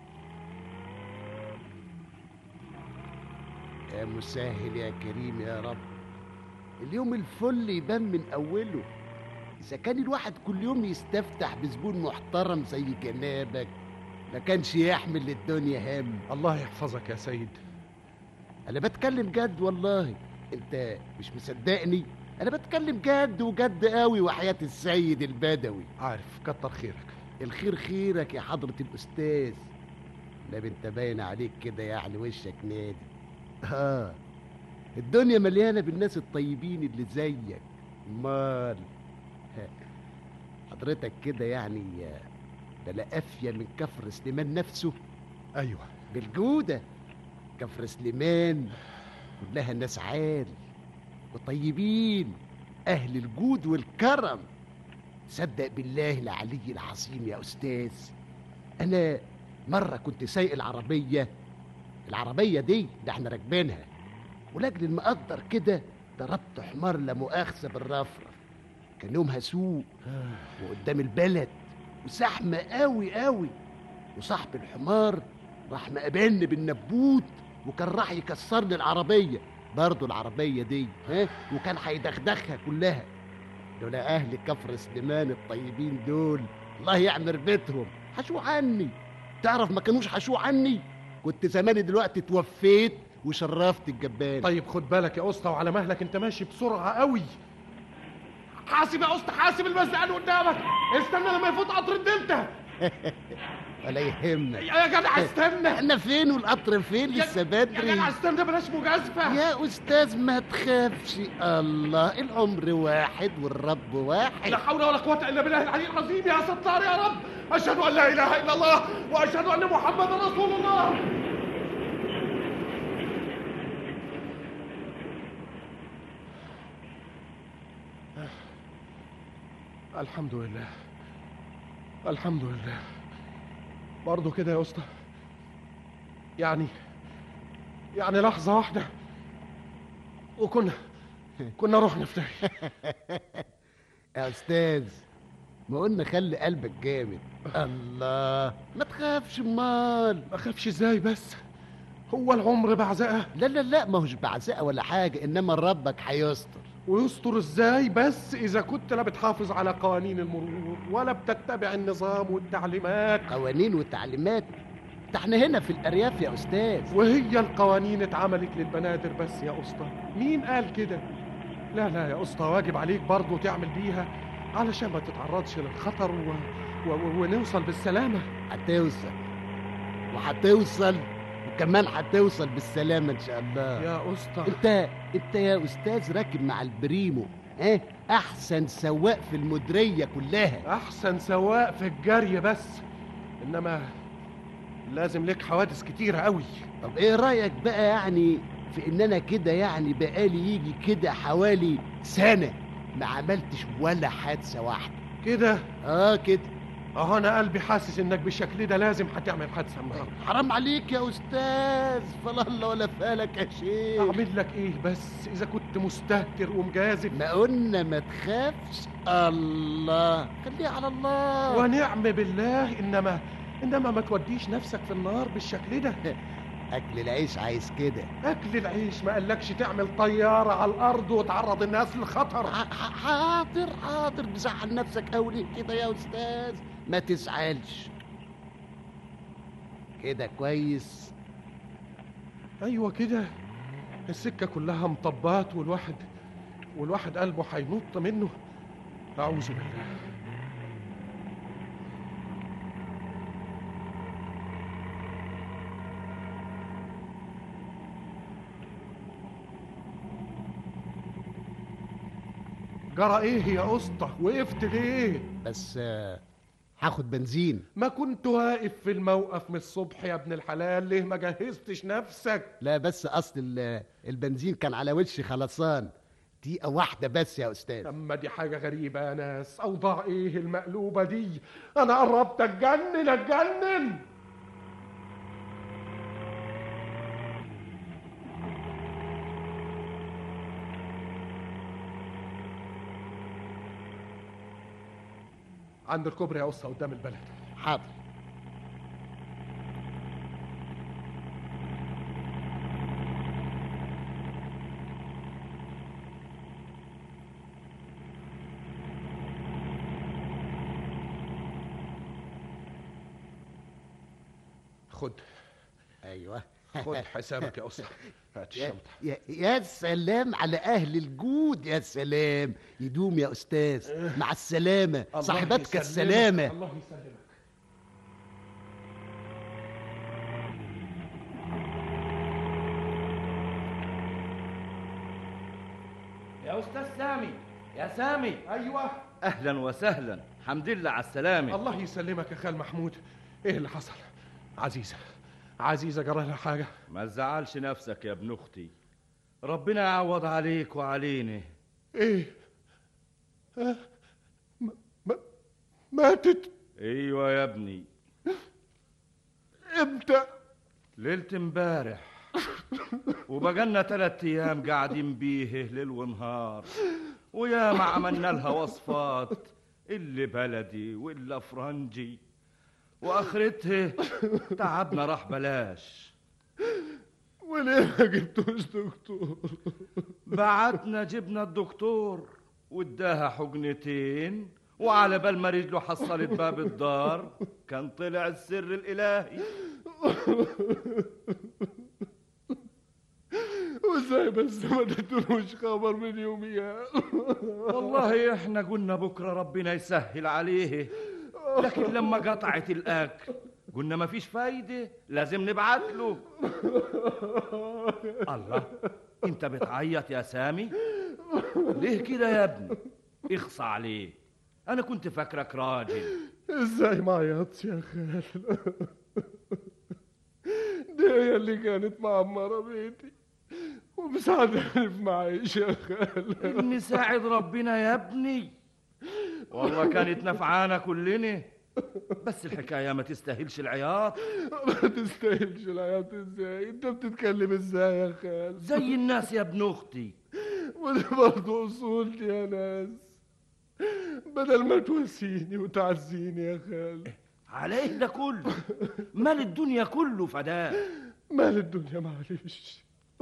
يا مسهل يا كريم يا رب اليوم الفل يبان من اوله اذا كان الواحد كل يوم يستفتح بزبون محترم زي جنابك ما كانش يحمل للدنيا هم الله يحفظك يا سيد انا بتكلم جد والله انت مش مصدقني انا بتكلم جد وجد قوي وحياة السيد البدوي عارف كتر خيرك الخير خيرك يا حضرة الأستاذ لا انت باين عليك كده يعني وشك نادي اه الدنيا مليانة بالناس الطيبين اللي زيك مال ها، حضرتك كده يعني آه، بلا قافية من كفر سليمان نفسه ايوه بالجودة كفر سليمان كلها ناس عال وطيبين أهل الجود والكرم صدق بالله العلي العظيم يا أستاذ أنا مرة كنت سايق العربية العربية دي اللي احنا راكبينها ولأجل المقدر كده ضربت حمار لا مؤاخذة بالرفرف كان يومها سوق وقدام البلد وزحمة قوي قوي وصاحب الحمار راح مقابلني بالنبوت وكان راح يكسرني العربية برضه العربية دي ها وكان هيدغدغها كلها لولا أهل كفر سليمان الطيبين دول الله يعمر بيتهم حشوا عني تعرف ما كانوش حشوا عني كنت زماني دلوقتي توفيت وشرفت الجبان طيب خد بالك يا اسطى وعلى مهلك انت ماشي بسرعه قوي حاسب يا اسطى حاسب المزقان قدامك استنى لما يفوت قطر الدلتا ولا يهمك يا جدع استنى احنا فين والقطر فين لسه بدري يا جدع استنى بلاش مجازفه يا استاذ ما تخافش الله العمر واحد والرب واحد لا حول ولا قوه الا بالله العلي العظيم يا ستار يا رب اشهد ان لا اله الا الله واشهد ان محمدا رسول الله الحمد لله الحمد لله برضه كده يا اسطى يعني يعني لحظة واحدة وكنا كنا رحنا في داهية يا استاذ ما قلنا خلي قلبك جامد الله ما تخافش امال ما اخافش ازاي بس هو العمر بعزقه لا لا لا ما هوش بعزقه ولا حاجه انما ربك هيستر ويستر ازاي بس اذا كنت لا بتحافظ على قوانين المرور ولا بتتبع النظام والتعليمات قوانين وتعليمات ده احنا هنا في الارياف يا استاذ وهي القوانين اتعملت للبنادر بس يا اسطى مين قال كده لا لا يا اسطى واجب عليك برضه تعمل بيها علشان ما تتعرضش للخطر و... و... و... ونوصل بالسلامة هتوصل وهتوصل وكمان هتوصل بالسلامه ان شاء الله يا اسطى انت انت يا استاذ راكب مع البريمو اه احسن سواق في المدريه كلها احسن سواق في الجري بس انما لازم لك حوادث كتيرة قوي طب ايه رايك بقى يعني في ان انا كده يعني بقالي يجي كده حوالي سنه ما عملتش ولا حادثه واحده كده اه كده اه انا قلبي حاسس انك بالشكل ده لازم هتعمل حادثه النهارده حرام عليك يا استاذ فلا الله ولا فالك يا شيخ اعمل لك ايه بس اذا كنت مستهتر ومجازف ما قلنا ما تخافش الله خليها على الله ونعم بالله انما انما ما توديش نفسك في النار بالشكل ده اكل العيش عايز كده اكل العيش ما قالكش تعمل طياره على الارض وتعرض الناس للخطر حاضر حاضر بزعل نفسك قوي ليه كده يا استاذ ما تزعلش كده كويس ايوه كده السكه كلها مطبات والواحد والواحد قلبه هينط منه اعوذ بالله جرى ايه يا اسطى وقفت ليه بس آه، هاخد بنزين ما كنت واقف في الموقف من الصبح يا ابن الحلال ليه ما جهزتش نفسك لا بس اصل ال- البنزين كان على وشي خلصان دقيقة واحدة بس يا أستاذ اما دي حاجة غريبة يا ناس اوضاع ايه المقلوبة دي انا قربت اتجنن اتجنن عند الكوبري يا قصه قدام البلد حاضر خد ايوه خد حسابك يا قصه هات يا, الشنطه يا, يا سلام على اهل الجود يا سلام يدوم يا استاذ مع السلامه الله صاحبتك يسلمك، السلامه الله يسلمك يا استاذ سامي يا سامي ايوه اهلا وسهلا حمد لله على السلامه الله يسلمك يا خال محمود ايه اللي حصل عزيزه عزيزه جرى لها حاجه ما تزعلش نفسك يا ابن اختي ربنا يعوض عليك وعلينا ايه آه، م- م- ماتت ايوه يا ابني امتى ليلة امبارح وبقالنا تلات ايام قاعدين بيه ليل ونهار ويا ما عملنا لها وصفات اللي بلدي واللي فرنجي واخرتها تعبنا راح بلاش وليه ما جبتوش دكتور بعتنا جبنا الدكتور واداها حقنتين وعلى بال ما رجله حصلت باب الدار كان طلع السر الالهي وازاي بس ما اديتلوش خبر من يوميها والله احنا قلنا بكره ربنا يسهل عليه لكن لما قطعت الاكل قلنا ما فيش فايده لازم نبعت له الله انت بتعيط يا سامي ليه كده يا ابني اخصى عليه انا كنت فاكرك راجل ازاي ما عيطش يا خال دي هي اللي كانت معمرة بيتي ومساعدة في معيشة يا خال مساعد ربنا يا ابني والله كانت نفعانا كلنا بس الحكايه ما تستاهلش العياط ما تستاهلش العياط ازاي انت بتتكلم ازاي يا خال زي الناس يا ابن اختي ودي برضه اصولتي يا ناس بدل ما تواسيني وتعزيني يا خال عليه ده كله مال الدنيا كله فداه مال الدنيا معلش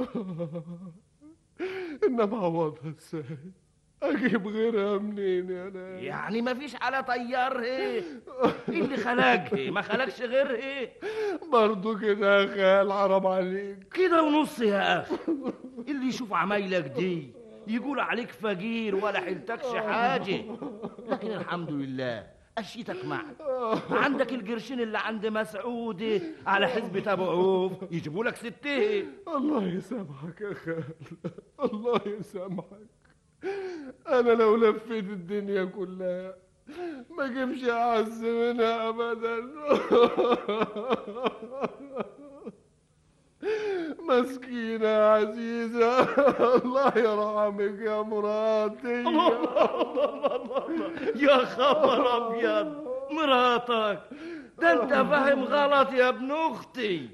انما عوضها ازاي اجيب غيرها منين يا ناس يعني ما فيش على طيار ايه اللي خلقها ما خلقش غير ايه برضه كده يا خال حرام عليك كده ونص يا اخي اللي يشوف عمايلك دي يقول عليك فقير ولا حيلتكش حاجه لكن الحمد لله اشيتك معك عندك القرشين اللي عند مسعودة على حزب ابو عوف يجيبوا لك ستة الله يسامحك يا خال الله يسامحك انا لو لفيت الدنيا كلها ما اجيبش اعز منها ابدا مسكينة يا عزيزة الله يرحمك يا مراتي يا خبر ابيض مراتك ده انت فاهم غلط يا ابن اختي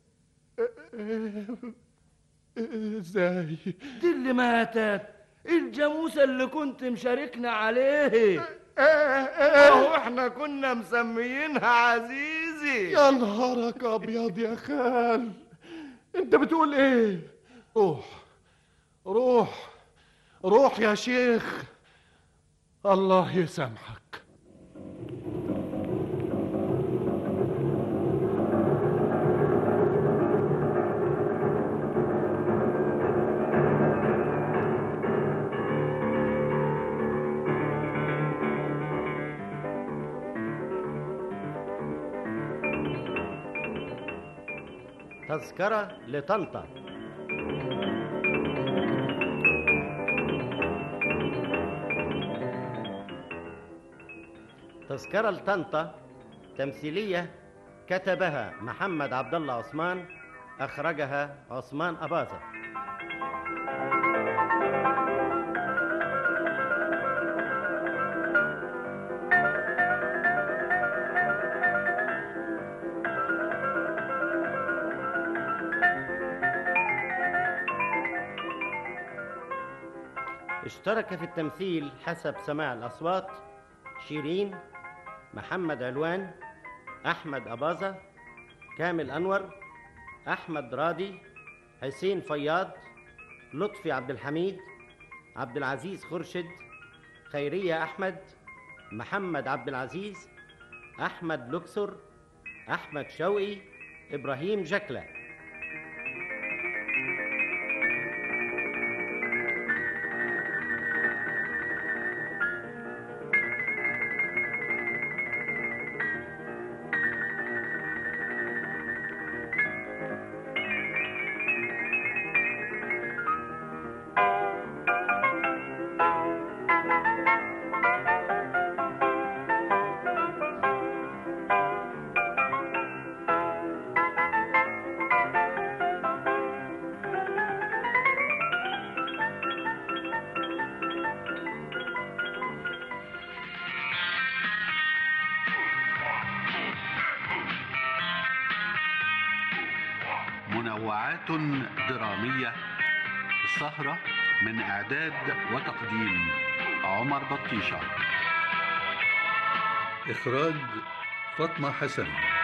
ازاي دي اللي ماتت الجاموسة اللي كنت مشاركنا عليه اهو احنا كنا مسميينها عزيزي يا نهارك ابيض يا خال انت بتقول ايه روح روح روح يا شيخ الله يسامحك تذكرة لطنطا تذكرة لطنطا تمثيلية كتبها محمد عبد الله عثمان أخرجها عثمان أباظة اشترك في التمثيل حسب سماع الأصوات شيرين محمد علوان أحمد أباظة كامل أنور أحمد راضي حسين فياض لطفي عبد الحميد عبد العزيز خرشد خيرية أحمد محمد عبد العزيز أحمد لوكسر أحمد شوقي إبراهيم جكلة منوعات درامية السهرة من إعداد وتقديم عمر بطيشة إخراج فاطمة حسن